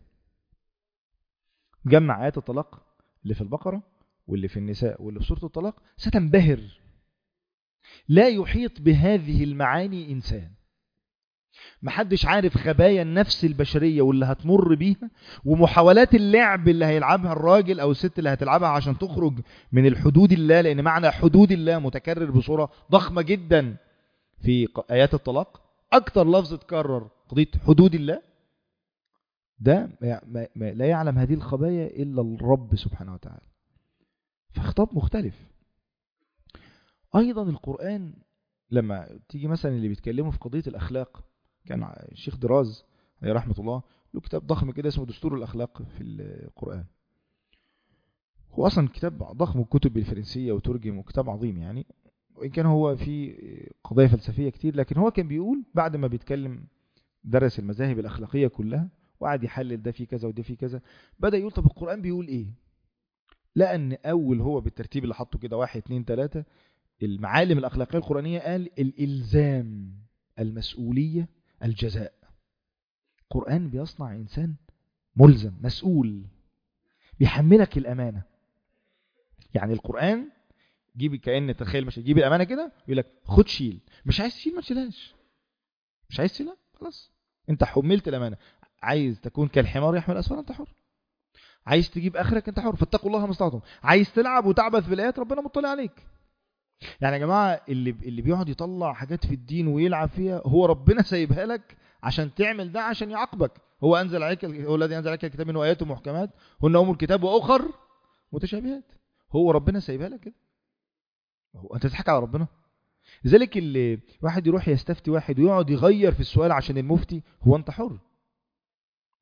[SPEAKER 2] جمع آيات الطلاق اللي في البقرة واللي في النساء واللي في سورة الطلاق ستنبهر لا يحيط بهذه المعاني إنسان محدش عارف خبايا النفس البشرية واللي هتمر بيها ومحاولات اللعب اللي هيلعبها الراجل أو الست اللي هتلعبها عشان تخرج من الحدود الله لأن معنى حدود الله متكرر بصورة ضخمة جدا في آيات الطلاق أكتر لفظ اتكرر قضية حدود الله ده ما ما لا يعلم هذه الخبايا إلا الرب سبحانه وتعالى فخطاب مختلف أيضا القرآن لما تيجي مثلا اللي بيتكلموا في قضية الأخلاق كان الشيخ دراز عليه رحمة الله له كتاب ضخم كده اسمه دستور الأخلاق في القرآن هو أصلا كتاب ضخم وكتب بالفرنسية وترجم وكتاب عظيم يعني وإن كان هو في قضايا فلسفية كتير لكن هو كان بيقول بعد ما بيتكلم درس المذاهب الأخلاقية كلها وقعد يحلل ده في كذا وده في كذا بدأ يقول طب القرآن بيقول إيه لقى أن أول هو بالترتيب اللي حطه كده واحد اتنين تلاتة المعالم الأخلاقية القرآنية قال الإلزام المسؤولية الجزاء القرآن بيصنع إنسان ملزم مسؤول بيحملك الأمانة يعني القرآن جيب كأن تخيل مش جيب الأمانة كده يقول لك خد شيل مش عايز تشيل ما تشيلهاش مش عايز تشيلها خلاص انت حملت الأمانة عايز تكون كالحمار يحمل أسفل انت حر عايز تجيب آخرك انت حر فاتقوا الله ما استطعتم عايز تلعب وتعبث بالآيات ربنا مطلع عليك يعني يا جماعة اللي اللي بيقعد يطلع حاجات في الدين ويلعب فيها هو ربنا سايبها لك عشان تعمل ده عشان يعاقبك هو أنزل عليك هو الذي أنزل عليك الكتاب منه آيات محكمات هن أم الكتاب وأخر متشابهات هو ربنا سايبها لك كده هو أنت تضحك على ربنا لذلك اللي واحد يروح يستفتي واحد ويقعد يغير في السؤال عشان المفتي هو أنت حر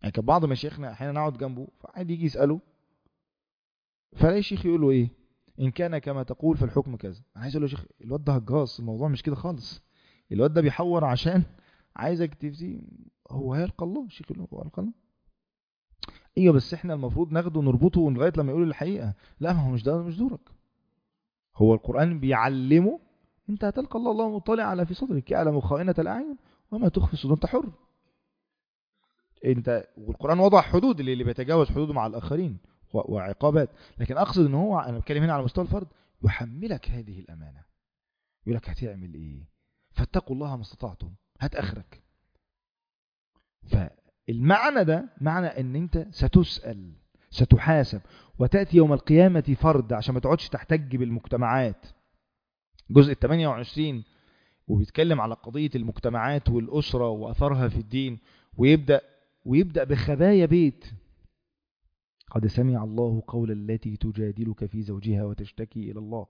[SPEAKER 2] يعني كان بعض مشايخنا احيانا نقعد جنبه فقعد يجي يساله فلاقي الشيخ يقول له ايه ان كان كما تقول فالحكم كذا انا عايز اقول له يا شيخ الواد ده هجاص الموضوع مش كده خالص الواد ده بيحور عشان عايزك تفتي هو هيلقى الله الشيخ يقول له هو هيلقى الله ايوه بس احنا المفروض ناخده ونربطه لغايه لما يقول الحقيقه لا ما هو مش ده مش دورك هو القران بيعلمه انت هتلقى الله الله مطلع على في صدرك يعلم خائنه الاعين وما تخفي الصدور انت حر انت والقران وضع حدود اللي, اللي بيتجاوز حدوده مع الاخرين و- وعقابات لكن اقصد ان هو انا بتكلم هنا على مستوى الفرد يحملك هذه الامانه يقول لك هتعمل ايه فاتقوا الله ما استطعتم هات اخرك فالمعنى ده معنى ان انت ستسال ستحاسب وتاتي يوم القيامه فرد عشان ما تقعدش تحتج بالمجتمعات جزء 28 وبيتكلم على قضيه المجتمعات والاسره واثرها في الدين ويبدا ويبدا بخبايا بيت قد سمع الله قول التي تجادلك في زوجها وتشتكي إلى الله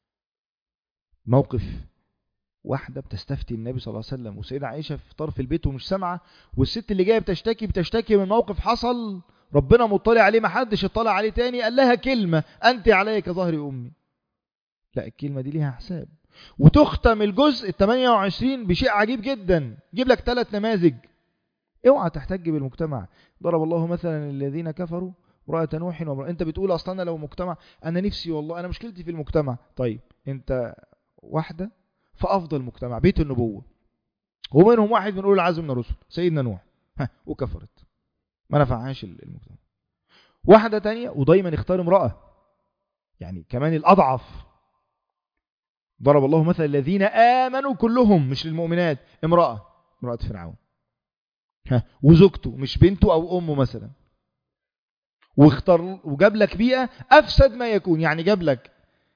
[SPEAKER 2] موقف واحدة بتستفتي النبي صلى الله عليه وسلم وسيدة عائشة في طرف البيت ومش سامعة والست اللي جاية بتشتكي بتشتكي من موقف حصل ربنا مطلع عليه ما حدش اطلع عليه تاني قال لها كلمة أنت علي كظهر أمي لا الكلمة دي ليها حساب وتختم الجزء ال 28 بشيء عجيب جدا جيب لك ثلاث نماذج اوعى تحتج بالمجتمع ضرب الله مثلا الذين كفروا امرأة نوح وامرأة انت بتقول اصلا انا لو مجتمع انا نفسي والله انا مشكلتي في المجتمع طيب انت واحدة في افضل مجتمع بيت النبوة ومنهم واحد من اولي العزم من الرسل سيدنا نوح ها وكفرت ما نفعهاش المجتمع واحدة تانية ودايما اختار امرأة يعني كمان الاضعف ضرب الله مثل الذين امنوا كلهم مش للمؤمنات امرأة امرأة فرعون ها وزوجته مش بنته او امه مثلا واختار وجاب لك بيئة أفسد ما يكون يعني جاب لك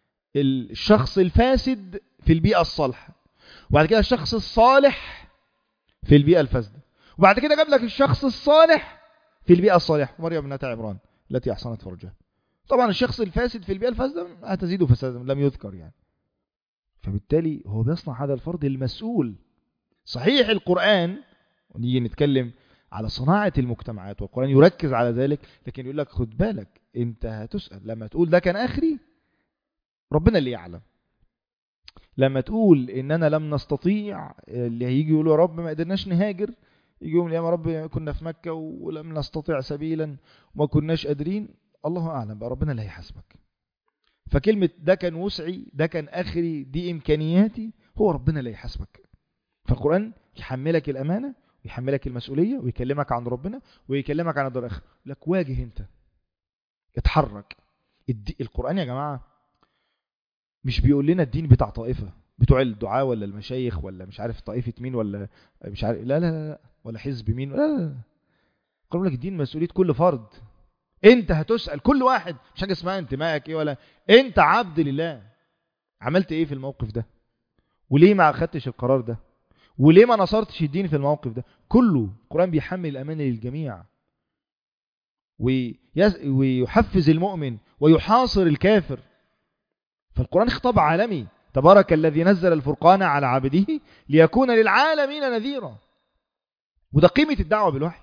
[SPEAKER 2] الشخص الفاسد في البيئة الصالحة وبعد كده الشخص الصالح في البيئة الفاسدة وبعد كده جاب لك الشخص الصالح في البيئة الصالحة مريم بنت عمران التي أحصنت فرجها طبعا الشخص الفاسد في البيئة الفاسدة هتزيد فسادا لم يذكر يعني فبالتالي هو بيصنع هذا الفرد المسؤول صحيح القرآن ونيجي نتكلم على صناعة المجتمعات والقرآن يركز على ذلك لكن يقول لك خد بالك انت هتسأل لما تقول ده كان آخري ربنا اللي يعلم لما تقول اننا لم نستطيع اللي هيجي يقولوا يا رب ما قدرناش نهاجر يجي يوم القيامة رب كنا في مكة ولم نستطيع سبيلا وما كناش قادرين الله أعلم بقى ربنا اللي هيحاسبك فكلمة ده كان وسعي ده كان آخري دي إمكانياتي هو ربنا اللي هيحاسبك فالقرآن يحملك الأمانة ويحملك المسؤولية ويكلمك عن ربنا ويكلمك عن الدار الآخرة لك واجه انت اتحرك الدي... القرآن يا جماعة مش بيقول لنا الدين بتاع طائفة بتوع الدعاء ولا المشايخ ولا مش عارف طائفة مين ولا مش عارف لا لا لا ولا حزب مين لا لا لا قالوا لك الدين مسؤولية كل فرد انت هتسأل كل واحد مش حاجة اسمها انتمائك ايه ولا انت عبد لله عملت ايه في الموقف ده وليه ما اخدتش القرار ده وليه ما نصرتش الدين في الموقف ده كله القرآن بيحمل الأمانة للجميع ويحفز المؤمن ويحاصر الكافر فالقرآن خطاب عالمي تبارك الذي نزل الفرقان على عبده ليكون للعالمين نذيرا وده قيمة الدعوة بالوحي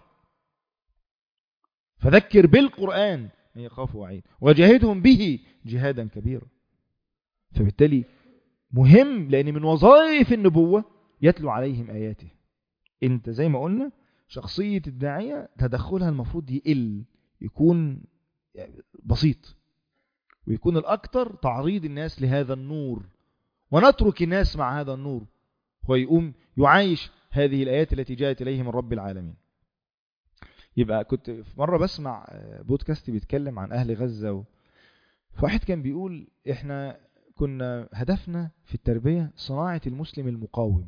[SPEAKER 2] فذكر بالقرآن من يخاف وعيد وجاهدهم به جهادا كبيرا فبالتالي مهم لأن من وظائف النبوة يتلو عليهم آياته انت زي ما قلنا شخصية الداعية تدخلها المفروض يقل يكون بسيط ويكون الأكثر تعريض الناس لهذا النور ونترك الناس مع هذا النور ويقوم يعايش هذه الآيات التي جاءت إليه من رب العالمين يبقى كنت في مرة بسمع بودكاست بيتكلم عن أهل غزة و... فواحد كان بيقول إحنا كنا هدفنا في التربية صناعة المسلم المقاوم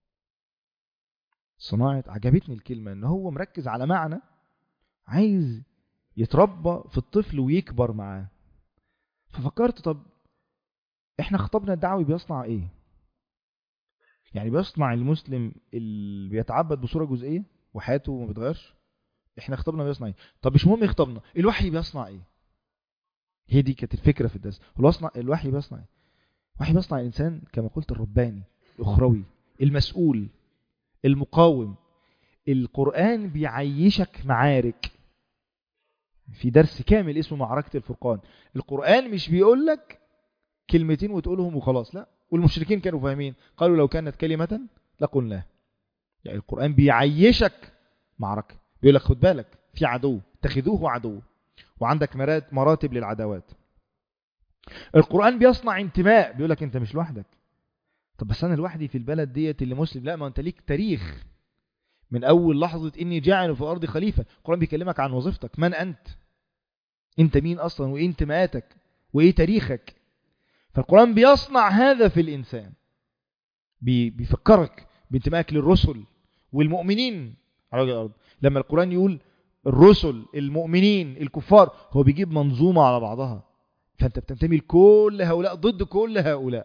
[SPEAKER 2] صناعة عجبتني الكلمة ان هو مركز على معنى عايز يتربى في الطفل ويكبر معاه ففكرت طب احنا خطبنا الدعوي بيصنع ايه يعني بيصنع المسلم اللي بيتعبد بصورة جزئية وحياته ما بتغيرش احنا خطبنا بيصنع ايه طب مش مهم يخطبنا الوحي بيصنع ايه هي دي كانت الفكرة في الدرس الوصنع الوحي بيصنع ايه الوحي بيصنع الانسان كما قلت الرباني الاخروي المسؤول المقاوم القرآن بيعيشك معارك في درس كامل اسمه معركة الفرقان القرآن مش بيقول لك كلمتين وتقولهم وخلاص لا والمشركين كانوا فاهمين قالوا لو كانت كلمة لقلناها يعني القرآن بيعيشك معركة بيقول لك خد بالك في عدو اتخذوه عدو وعندك مرات- مراتب للعداوات القرآن بيصنع انتماء بيقول لك انت مش لوحدك طب بس انا لوحدي في البلد ديت اللي مسلم لا ما انت ليك تاريخ من اول لحظة اني جاعل في الارض خليفة القرآن بيكلمك عن وظيفتك من انت انت مين اصلا وايه انتماءاتك وايه تاريخك فالقرآن بيصنع هذا في الانسان بي- بيفكرك بانتمائك للرسل والمؤمنين على وجه الارض لما القرآن يقول الرسل المؤمنين الكفار هو بيجيب منظومة على بعضها فانت بتنتمي لكل هؤلاء ضد كل هؤلاء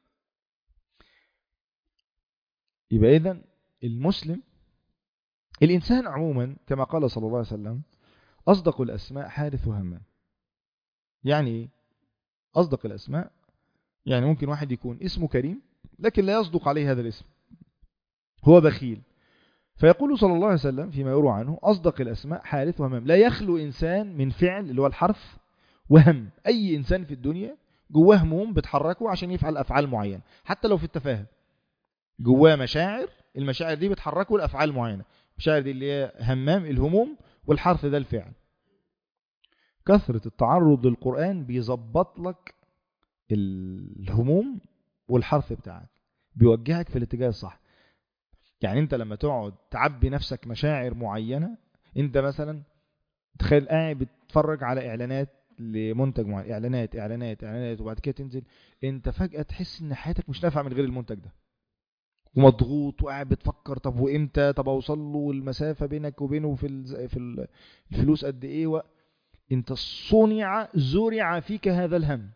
[SPEAKER 2] يبقى اذا المسلم الإنسان عموما كما قال صلى الله عليه وسلم أصدق الأسماء حارث همام يعني إيه؟ أصدق الأسماء يعني ممكن واحد يكون اسمه كريم لكن لا يصدق عليه هذا الاسم هو بخيل فيقول صلى الله عليه وسلم فيما يروى عنه أصدق الأسماء حارث وهمام لا يخلو إنسان من فعل اللي هو الحرف وهم أي إنسان في الدنيا جواه هموم بتحركه عشان يفعل أفعال معينة حتى لو في التفاهة جواه مشاعر المشاعر دي بتحركه لأفعال معينة المشاعر دي اللي هي همام الهموم والحرف ده الفعل كثرة التعرض للقرآن بيظبط لك الهموم والحرف بتاعك بيوجهك في الاتجاه الصح يعني انت لما تقعد تعبي نفسك مشاعر معينة انت مثلا تخيل قاعد بتتفرج على اعلانات لمنتج معين اعلانات اعلانات اعلانات وبعد كده تنزل انت فجأة تحس ان حياتك مش نافعة من غير المنتج ده ومضغوط وقاعد بتفكر طب وامتى طب اوصل له المسافة بينك وبينه في الز- في ال- الفلوس قد ايه و... انت صنع زرع فيك هذا الهم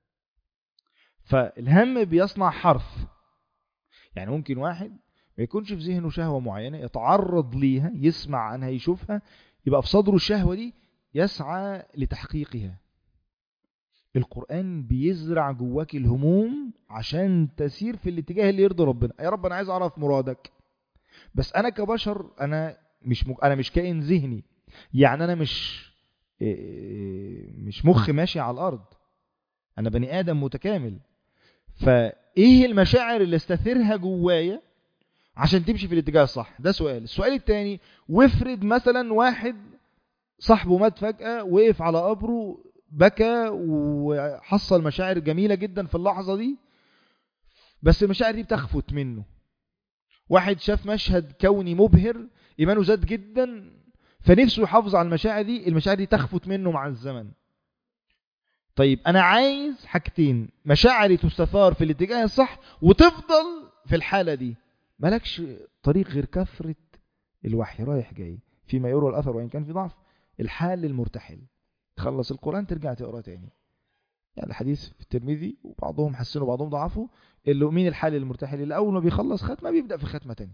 [SPEAKER 2] فالهم بيصنع حرف يعني ممكن واحد ما يكونش في ذهنه شهوة معينة يتعرض ليها يسمع عنها يشوفها يبقى في صدره الشهوة دي يسعى لتحقيقها القرآن بيزرع جواك الهموم عشان تسير في الاتجاه اللي يرضي ربنا يا رب انا عايز اعرف مرادك بس انا كبشر انا مش مك... انا مش كائن ذهني يعني انا مش إيه، مش مخ ماشي على الارض انا بني ادم متكامل فايه المشاعر اللي استثيرها جوايا عشان تمشي في الاتجاه الصح ده سؤال السؤال الثاني وافرض مثلا واحد صاحبه مات فجأة وقف على قبره بكى وحصل مشاعر جميلة جدا في اللحظة دي بس المشاعر دي بتخفت منه واحد شاف مشهد كوني مبهر إيمانه زاد جدا فنفسه يحافظ على المشاعر دي المشاعر دي تخفت منه مع الزمن طيب أنا عايز حاجتين مشاعري تستثار في الاتجاه الصح وتفضل في الحالة دي مالكش طريق غير كثرة الوحي رايح جاي فيما يروى الأثر وإن كان في ضعف الحال المرتحل تخلص القرآن ترجع تقرأ تاني يعني الحديث في الترمذي وبعضهم حسنوا وبعضهم ضعفوا اللي مين الحال المرتحل اللي أول ما بيخلص ختمة بيبدأ في ختمة تاني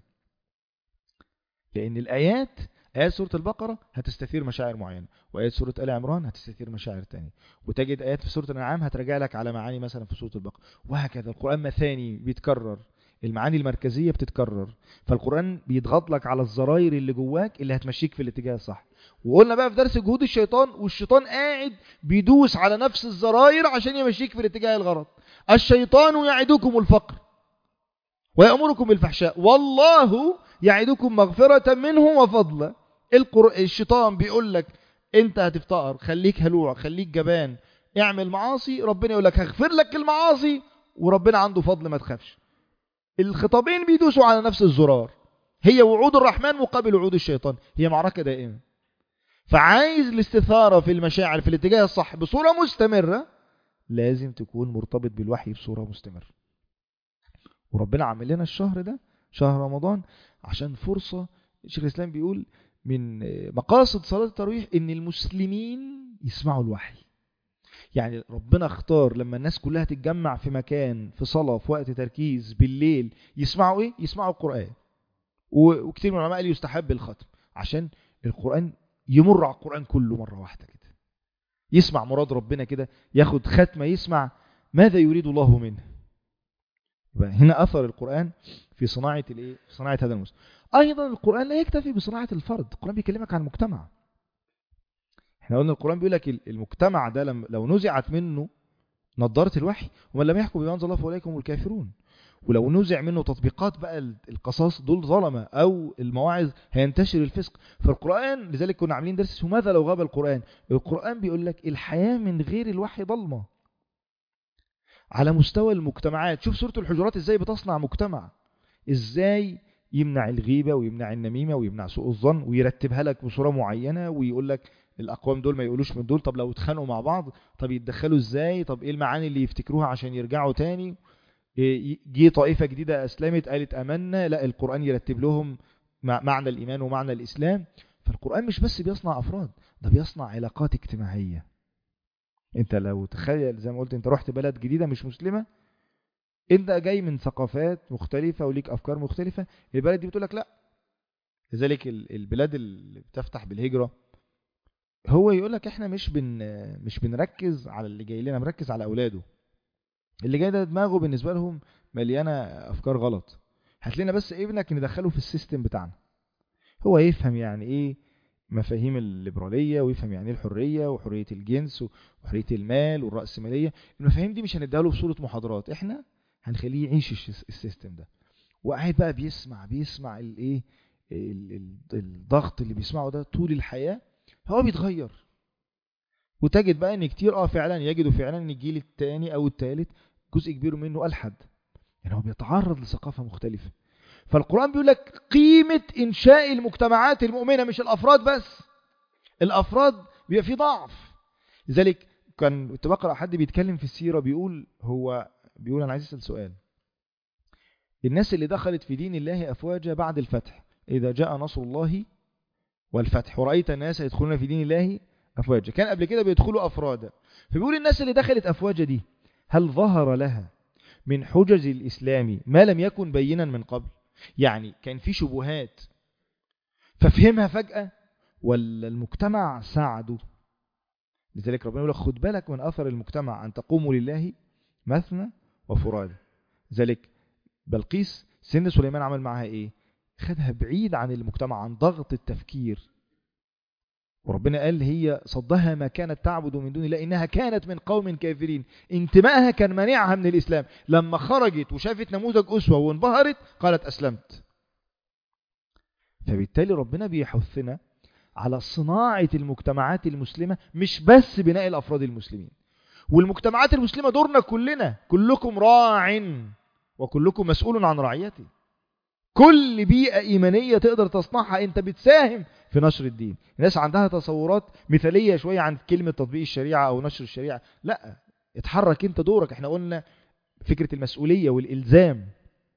[SPEAKER 2] لأن الآيات آيات سورة البقرة هتستثير مشاعر معينة وآيات سورة آل عمران هتستثير مشاعر تانية وتجد آيات في سورة الأنعام هترجع لك على معاني مثلا في سورة البقرة وهكذا القرآن مثاني بيتكرر المعاني المركزية بتتكرر فالقرآن بيضغط لك على الزراير اللي جواك اللي هتمشيك في الاتجاه الصح وقلنا بقى في درس جهود الشيطان والشيطان قاعد بيدوس على نفس الزراير عشان يمشيك في الاتجاه الغلط الشيطان يعدكم الفقر ويأمركم بالفحشاء والله يعدكم مغفرة منه وفضلا القر... الشيطان بيقول لك انت هتفتقر خليك هلوع خليك جبان اعمل معاصي ربنا يقول لك هغفر لك المعاصي وربنا عنده فضل ما تخافش الخطابين بيدوسوا على نفس الزرار هي وعود الرحمن مقابل وعود الشيطان هي معركة دائمة فعايز الاستثارة في المشاعر في الاتجاه الصح بصورة مستمرة لازم تكون مرتبط بالوحي بصورة مستمرة وربنا عامل لنا الشهر ده شهر رمضان عشان فرصة شيخ الإسلام بيقول من مقاصد صلاة التراويح إن المسلمين يسمعوا الوحي يعني ربنا اختار لما الناس كلها تتجمع في مكان في صلاة في وقت تركيز بالليل يسمعوا ايه يسمعوا القرآن وكتير من العلماء قالوا يستحب الختم عشان القرآن يمر على القرآن كله مرة واحدة كده يسمع مراد ربنا كده ياخد ختمة يسمع ماذا يريد الله منه يبقى هنا أثر القرآن في صناعة الايه في صناعة هذا المسلم أيضا القرآن لا يكتفي بصناعة الفرد القرآن بيكلمك عن المجتمع احنا قلنا القرآن بيقول لك المجتمع ده لم لو نزعت منه نظارة الوحي ومن لم يحكم بما أنزل الله فأولئك هم الكافرون ولو نزع منه تطبيقات بقى القصاص دول ظلمة أو المواعظ هينتشر الفسق فالقرآن لذلك كنا عاملين درس اسمه ماذا لو غاب القرآن القرآن بيقول لك الحياة من غير الوحي ضلمة على مستوى المجتمعات شوف سورة الحجرات ازاي بتصنع مجتمع ازاي يمنع الغيبة ويمنع النميمة ويمنع سوء الظن ويرتبها لك بصورة معينة ويقول لك الأقوام دول ما يقولوش من دول طب لو اتخانقوا مع بعض طب يتدخلوا ازاي طب ايه المعاني اللي يفتكروها عشان يرجعوا تاني جه طائفة جديدة أسلمت قالت أمنا لا القرآن يرتب لهم معنى الإيمان ومعنى الإسلام فالقرآن مش بس بيصنع أفراد ده بيصنع علاقات اجتماعية انت لو تخيل زي ما قلت انت رحت بلد جديدة مش مسلمة انت جاي من ثقافات مختلفة وليك أفكار مختلفة البلد دي بتقول لك لا لذلك البلاد اللي بتفتح بالهجرة هو يقول لك احنا مش بن مش بنركز على اللي جاي لنا مركز على اولاده اللي جاي ده دماغه بالنسبه لهم مليانه افكار غلط هات لنا بس ابنك ندخله في السيستم بتاعنا هو يفهم يعني ايه مفاهيم الليبراليه ويفهم يعني ايه الحريه وحريه الجنس وحريه المال والراسماليه المفاهيم دي مش هنديها له في صوره محاضرات احنا هنخليه يعيش السيستم ده وقاعد بقى بيسمع بيسمع الايه الضغط اللي بيسمعه ده طول الحياه هو بيتغير وتجد بقى ان كتير اه فعلا يجدوا فعلا ان الجيل الثاني او الثالث جزء كبير منه الحد يعني هو بيتعرض لثقافه مختلفه فالقران بيقول لك قيمه انشاء المجتمعات المؤمنه مش الافراد بس الافراد بيبقى فيه ضعف لذلك كان كنت بقرا حد بيتكلم في السيره بيقول هو بيقول انا عايز اسال سؤال الناس اللي دخلت في دين الله افواجا بعد الفتح اذا جاء نصر الله والفتح ورأيت الناس يدخلون في دين الله أفواجا كان قبل كده بيدخلوا أفرادا فبيقول الناس اللي دخلت أفواجا دي هل ظهر لها من حجج الإسلام ما لم يكن بينا من قبل يعني كان في شبهات ففهمها فجأة ولا المجتمع ساعده لذلك ربنا يقول لك خد بالك من أثر المجتمع أن تقوموا لله مثنى وفرادى ذلك بلقيس سن سليمان عمل معها إيه خدها بعيد عن المجتمع عن ضغط التفكير وربنا قال هي صدها ما كانت تعبد من دون الله إنها كانت من قوم كافرين انتمائها كان مانعها من الإسلام لما خرجت وشافت نموذج أسوة وانبهرت قالت أسلمت فبالتالي ربنا بيحثنا على صناعة المجتمعات المسلمة مش بس بناء الأفراد المسلمين والمجتمعات المسلمة دورنا كلنا كلكم راع وكلكم مسؤول عن رعيته كل بيئة إيمانية تقدر تصنعها أنت بتساهم في نشر الدين الناس عندها تصورات مثالية شوية عن كلمة تطبيق الشريعة أو نشر الشريعة لا اتحرك أنت دورك احنا قلنا فكرة المسؤولية والإلزام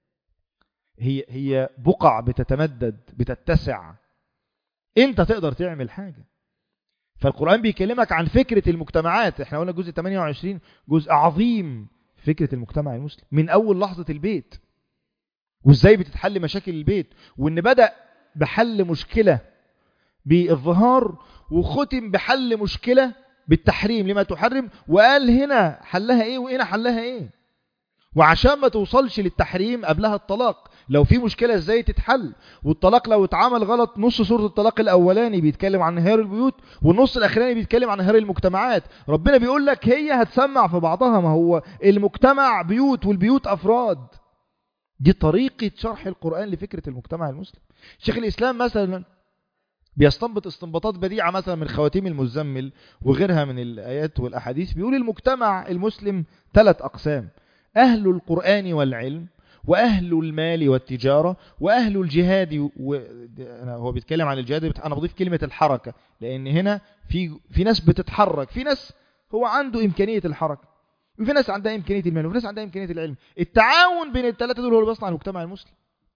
[SPEAKER 2] هي هي بقع بتتمدد بتتسع انت تقدر تعمل حاجة فالقرآن بيكلمك عن فكرة المجتمعات احنا قلنا جزء 28 جزء عظيم فكرة المجتمع المسلم من أول لحظة البيت وازاي بتتحل مشاكل البيت وان بدأ بحل مشكلة بالظهار وختم بحل مشكلة بالتحريم لما تحرم وقال هنا حلها ايه وهنا حلها ايه وعشان ما توصلش للتحريم قبلها الطلاق لو في مشكلة ازاي تتحل والطلاق لو اتعمل غلط نص سورة الطلاق الاولاني بيتكلم عن انهيار البيوت والنص الاخراني بيتكلم عن انهيار المجتمعات ربنا بيقول لك هي هتسمع في بعضها ما هو المجتمع بيوت والبيوت افراد دي طريقة شرح القرآن لفكرة المجتمع المسلم شيخ الإسلام مثلا بيستنبط استنباطات بديعة مثلا من خواتيم المزمل وغيرها من الآيات والأحاديث بيقول المجتمع المسلم ثلاث أقسام أهل القرآن والعلم وأهل المال والتجارة وأهل الجهاد و... أنا هو بيتكلم عن الجهاد أنا بضيف كلمة الحركة لأن هنا في في ناس بتتحرك في ناس هو عنده إمكانية الحركة وفي ناس عندها إمكانية المال وفي ناس عندها إمكانية العلم التعاون بين الثلاثة دول هو اللي بيصنع المجتمع المسلم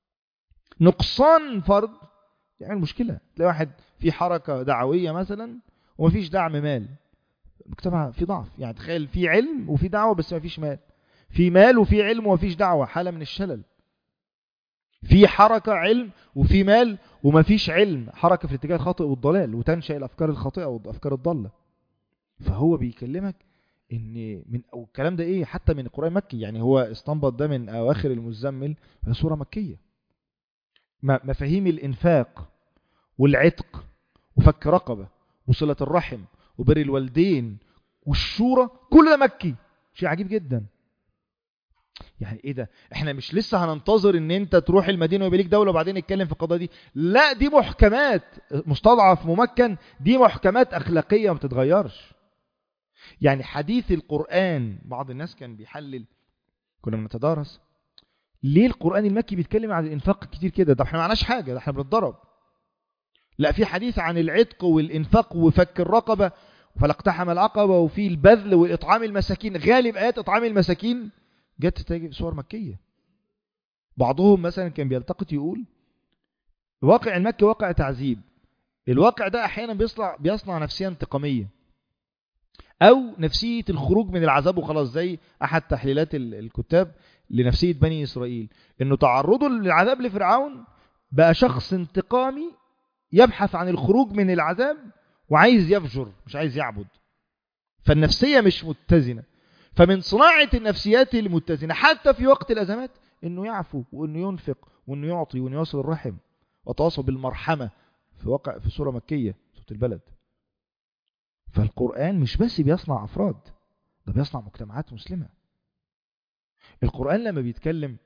[SPEAKER 2] نقصان فرد يعمل مشكلة تلاقي واحد في حركة دعوية مثلا ومفيش دعم مال المجتمع في ضعف يعني تخيل في علم وفي دعوة بس مفيش مال في مال وفي علم ومفيش دعوة حالة من الشلل في حركة علم وفي مال ومفيش علم حركة في الاتجاه الخاطئ والضلال وتنشأ الأفكار الخاطئة والأفكار الضالة فهو بيكلمك ان من او الكلام ده ايه حتى من القرآن مكي يعني هو استنبط ده من اواخر المزمل هي سورة مكية م- مفاهيم الإنفاق والعتق وفك رقبة وصلة الرحم وبر الوالدين والشورى كل ده مكي شيء عجيب جدا يعني ايه ده احنا مش لسه هننتظر ان انت تروح المدينه ويبقى ليك دوله وبعدين نتكلم في القضيه دي لا دي محكمات مستضعف ممكن دي محكمات اخلاقيه ما بتتغيرش يعني حديث القران بعض الناس كان بيحلل كنا بنتدارس ليه القران المكي بيتكلم عن الانفاق كتير كده ده احنا معناش حاجه ده احنا بنتضرب لا في حديث عن العتق والانفاق وفك الرقبه فلاقتحم العقبه وفي البذل واطعام المساكين غالب ايات اطعام المساكين جت تجي في صور مكيه بعضهم مثلا كان بيلتقط يقول الواقع المكي واقع تعذيب الواقع ده احيانا بيصنع بيصنع نفسيه انتقاميه او نفسيه الخروج من العذاب وخلاص زي احد تحليلات ال- الكتاب لنفسيه بني اسرائيل انه تعرضه للعذاب لفرعون بقى شخص انتقامي يبحث عن الخروج من العذاب وعايز يفجر مش عايز يعبد فالنفسيه مش متزنه فمن صناعه النفسيات المتزنه حتى في وقت الازمات انه يعفو وانه ينفق وانه يعطي وانه يصل الرحم وتواصل بالمرحمه في واقع في سوره مكيه سوره البلد فالقرآن مش بس بيصنع أفراد ده بيصنع مجتمعات مسلمة القرآن لما بيتكلم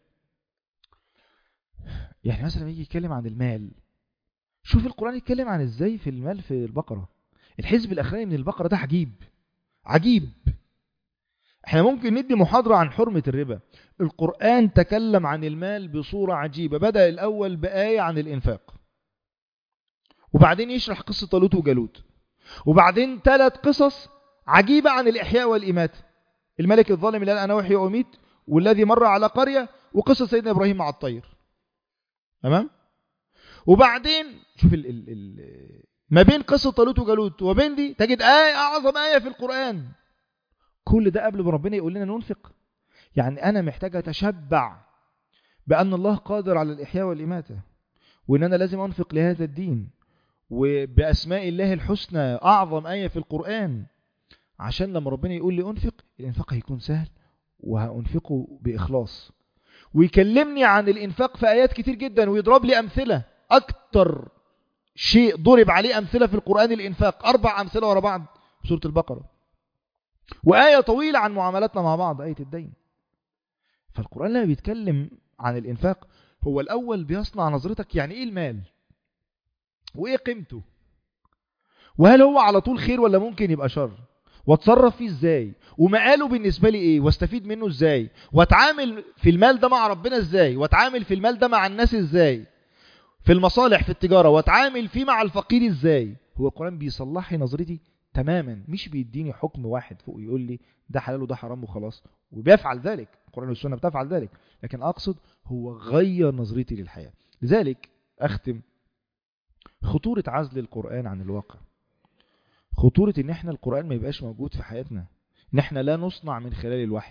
[SPEAKER 2] يعني مثلا لما يجي يتكلم عن المال شوف القرآن يتكلم عن ازاي في المال في البقرة الحزب الأخراني من البقرة ده عجيب عجيب احنا ممكن ندي محاضرة عن حرمة الربا القرآن تكلم عن المال بصورة عجيبة بدأ الأول بآية عن الإنفاق وبعدين يشرح قصة طالوت وجالوت وبعدين ثلاث قصص عجيبة عن الإحياء والإماتة الملك الظالم اللي قال أنا أحيي وأميت والذي مر على قرية وقصة سيدنا إبراهيم مع الطير تمام وبعدين شوف ال ال ال ما بين قصة طالوت وجالوت وبين دي تجد آية أعظم آية في القرآن كل ده قبل ما ربنا يقول لنا ننفق يعني أنا محتاج أتشبع بأن الله قادر على الإحياء والإماتة وإن أنا لازم أنفق لهذا الدين وبأسماء الله الحسنى أعظم آية في القرآن عشان لما ربنا يقول لي أنفق الإنفاق هيكون سهل وهأنفقه بإخلاص ويكلمني عن الإنفاق في آيات كتير جدا ويضرب لي أمثلة أكتر شيء ضرب عليه أمثلة في القرآن الإنفاق أربع أمثلة ورا بعض في سورة البقرة وآية طويلة عن معاملاتنا مع بعض آية الدين فالقرآن لما بيتكلم عن الإنفاق هو الأول بيصنع نظرتك يعني إيه المال وايه قيمته وهل هو على طول خير ولا ممكن يبقى شر واتصرف فيه ازاي ومقاله بالنسبه لي ايه واستفيد منه ازاي واتعامل في المال ده مع ربنا ازاي واتعامل في المال ده مع الناس ازاي في المصالح في التجاره واتعامل فيه مع الفقير ازاي هو القران بيصلح لي نظرتي تماما مش بيديني حكم واحد فوق يقول لي ده حلال وده حرام وخلاص وبيفعل ذلك القران والسنه بتفعل ذلك لكن اقصد هو غير نظرتي للحياه لذلك اختم خطورة عزل القرآن عن الواقع خطورة ان احنا القرآن ما يبقاش موجود في حياتنا ان احنا لا نصنع من خلال الوحي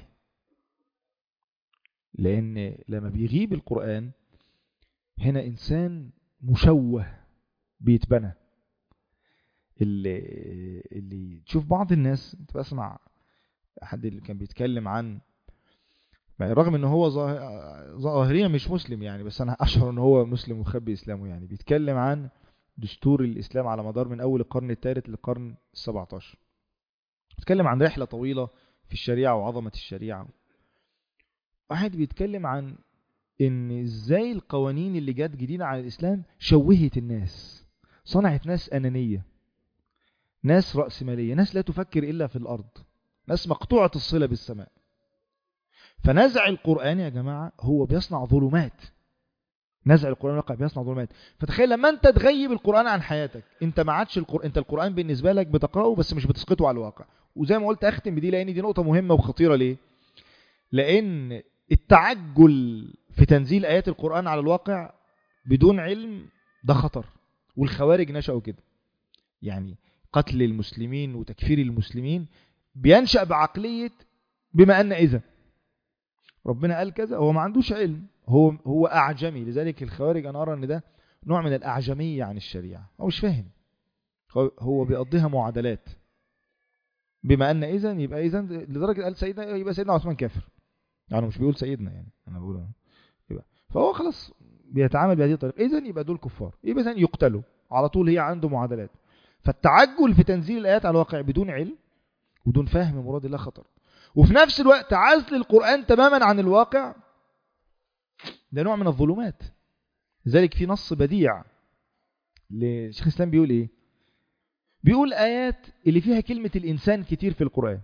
[SPEAKER 2] لان لما بيغيب القرآن هنا انسان مشوه بيتبنى اللي, اللي تشوف بعض الناس انت بسمع حد اللي كان بيتكلم عن رغم ان هو ظاهريا مش مسلم يعني بس انا اشعر ان هو مسلم وخبي اسلامه يعني بيتكلم عن دستور الإسلام على مدار من أول القرن الثالث للقرن السبعة عشر بيتكلم عن رحلة طويلة في الشريعة وعظمة الشريعة واحد بيتكلم عن ان ازاي القوانين اللي جت جديدة على الإسلام شوهت الناس صنعت ناس أنانية ناس رأسمالية ناس لا تفكر إلا في الأرض ناس مقطوعة الصلة بالسماء فنزع القرآن يا جماعة هو بيصنع ظلمات نزع القرآن الواقع بيصنع ظلمات فتخيل لما انت تغيب القرآن عن حياتك انت ما عادش القرآن انت القرآن بالنسبة لك بتقرأه بس مش بتسقطه على الواقع وزي ما قلت اختم بدي لان دي نقطة مهمة وخطيرة ليه لان التعجل في تنزيل ايات القرآن على الواقع بدون علم ده خطر والخوارج نشأوا كده يعني قتل المسلمين وتكفير المسلمين بينشأ بعقلية بما أن إذا ربنا قال كذا هو ما عندوش علم هو هو أعجمي لذلك الخوارج أنا أرى أن ده نوع من الأعجمية عن الشريعة هو مش فاهم هو بيقضيها معادلات بما أن إذا يبقى إذا لدرجة قال سيدنا يبقى سيدنا عثمان كافر يعني مش بيقول سيدنا يعني أنا بقول يبقى فهو خلاص بيتعامل بهذه الطريقة إذا يبقى دول كفار يبقى إذن يقتلوا على طول هي عنده معادلات فالتعجل في تنزيل الآيات على الواقع بدون علم بدون فهم مراد الله خطر وفي نفس الوقت عزل القرآن تماما عن الواقع ده نوع من الظلمات لذلك في نص بديع لشيخ الإسلام بيقول إيه بيقول آيات اللي فيها كلمة الإنسان كتير في القرآن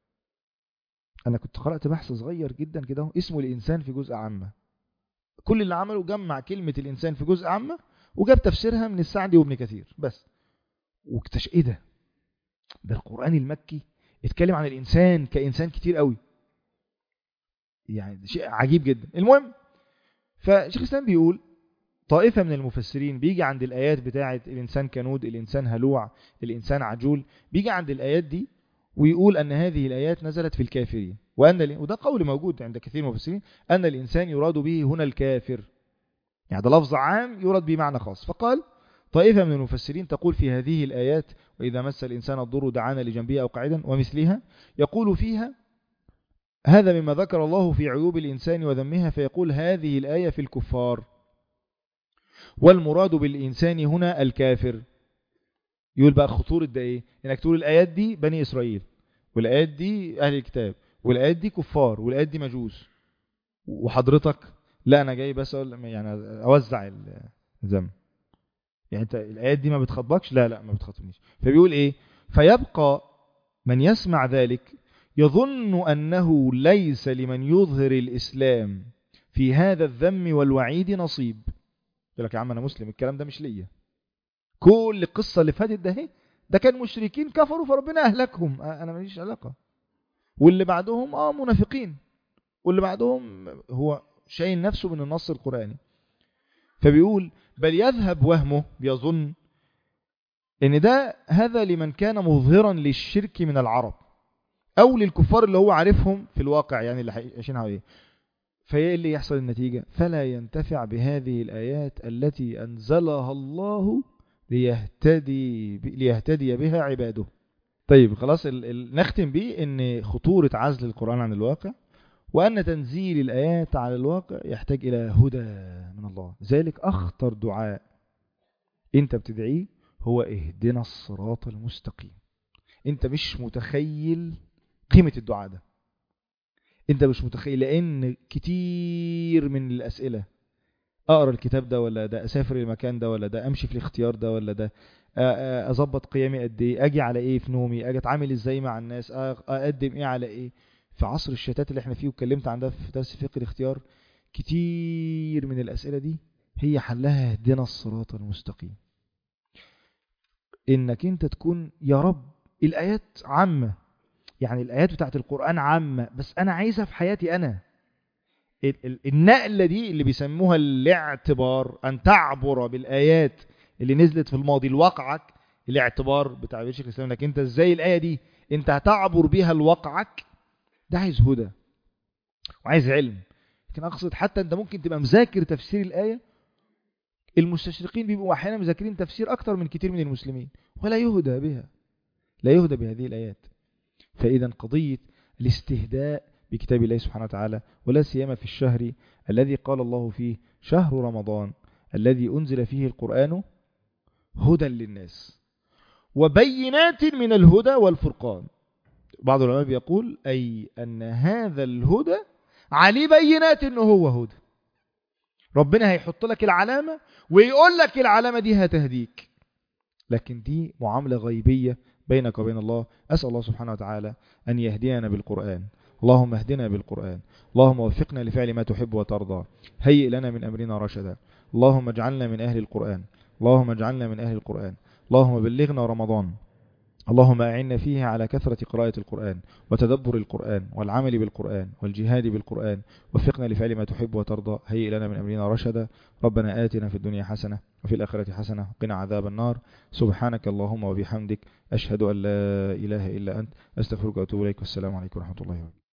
[SPEAKER 2] أنا كنت قرأت بحث صغير جدا كده اسمه الإنسان في جزء عامة كل اللي عمله جمع كلمة الإنسان في جزء عامة وجاب تفسيرها من السعدي وابن كثير بس واكتش ايه ده ده القرآن المكي اتكلم عن الإنسان كإنسان كتير قوي يعني ده شيء عجيب جدا المهم فشيخ الإسلام بيقول طائفة من المفسرين بيجي عند الآيات بتاعة الإنسان كنود الإنسان هلوع الإنسان عجول بيجي عند الآيات دي ويقول أن هذه الآيات نزلت في الكافرين وأن وده قول موجود عند كثير من المفسرين أن الإنسان يراد به هنا الكافر يعني ده لفظ عام يراد به معنى خاص فقال طائفة من المفسرين تقول في هذه الآيات وإذا مس الإنسان الضر دعانا لجنبه أو قاعدا ومثلها يقول فيها هذا مما ذكر الله في عيوب الإنسان وذمها فيقول هذه الآية في الكفار والمراد بالإنسان هنا الكافر يقول بقى خطورة ده إيه إنك تقول الآيات دي بني إسرائيل والآيات دي أهل الكتاب والآيات دي كفار والآيات دي مجوس وحضرتك لا أنا جاي بس أقول يعني أوزع الذنب يعني انت الايات دي ما بتخاطبكش لا لا ما بتخاطبنيش فبيقول ايه فيبقى من يسمع ذلك يظن انه ليس لمن يظهر الاسلام في هذا الذم والوعيد نصيب يقول لك يا عم انا مسلم الكلام ده مش ليا كل القصه اللي فاتت ده اهي ده كان مشركين كفروا فربنا اهلكهم انا ماليش علاقه واللي بعدهم اه منافقين واللي بعدهم هو شايل نفسه من النص القراني فبيقول بل يذهب وهمه بيظن ان ده هذا لمن كان مظهرا للشرك من العرب او للكفار اللي هو عارفهم في الواقع يعني اللي عايشين عليه فايه اللي يحصل النتيجة فلا ينتفع بهذه الآيات التي أنزلها الله ليهتدي, ليهتدي بها عباده طيب خلاص ال ال نختم بيه ان خطورة عزل القرآن عن الواقع وأن تنزيل الآيات على الواقع يحتاج إلى هدى من الله ذلك أخطر دعاء أنت بتدعيه هو اهدنا الصراط المستقيم أنت مش متخيل قيمة الدعاء ده أنت مش متخيل لأن كتير من الأسئلة أقرأ الكتاب ده ولا ده أسافر المكان ده ولا ده أمشي في الاختيار ده ولا ده أظبط قيامي قد إيه أجي على إيه في نومي أجي أتعامل إزاي مع الناس أقدم إيه على إيه في عصر الشتات اللي احنا فيه واتكلمت عن ده في درس فقه الاختيار كتير من الأسئلة دي هي حلها اهدنا الصراط المستقيم انك انت تكون يا رب الآيات عامة يعني الآيات بتاعت القرآن عامة بس أنا عايزها في حياتي أنا النقلة دي اللي بيسموها الاعتبار أن تعبر بالآيات اللي نزلت في الماضي لواقعك الاعتبار بتاع شيخ الإسلام انك انت ازاي الآية دي انت هتعبر بيها لواقعك ده عايز هدى وعايز علم لكن أقصد حتى أنت ممكن تبقى مذاكر تفسير الآية المستشرقين بيبقوا أحيانا مذاكرين تفسير أكتر من كتير من المسلمين ولا يهدى بها لا يهدى بهذه الآيات فإذا قضية الاستهداء بكتاب الله سبحانه وتعالى ولا سيما في الشهر الذي قال الله فيه شهر رمضان الذي أنزل فيه القرآن هدى للناس وبينات من الهدى والفرقان بعض العلماء بيقول أي أن هذا الهدى عليه بينات أنه هو هدى ربنا هيحط لك العلامة ويقول لك العلامة دي هتهديك لكن دي معاملة غيبية بينك وبين الله أسأل الله سبحانه وتعالى أن يهدينا بالقرآن اللهم اهدنا بالقرآن اللهم وفقنا لفعل ما تحب وترضى هيئ لنا من أمرنا رشدا اللهم اجعلنا من أهل القرآن اللهم اجعلنا من أهل القرآن اللهم بلغنا رمضان اللهم أعنا فيه على كثرة قراءة القرآن وتدبر القرآن والعمل بالقرآن والجهاد بالقرآن وفقنا لفعل ما تحب وترضى هيئ لنا من أمرنا رشدا ربنا آتنا في الدنيا حسنة وفي الآخرة حسنة قنا عذاب النار سبحانك اللهم وبحمدك أشهد أن لا إله إلا أنت أستغفرك وأتوب إليك والسلام عليكم ورحمة الله وبركاته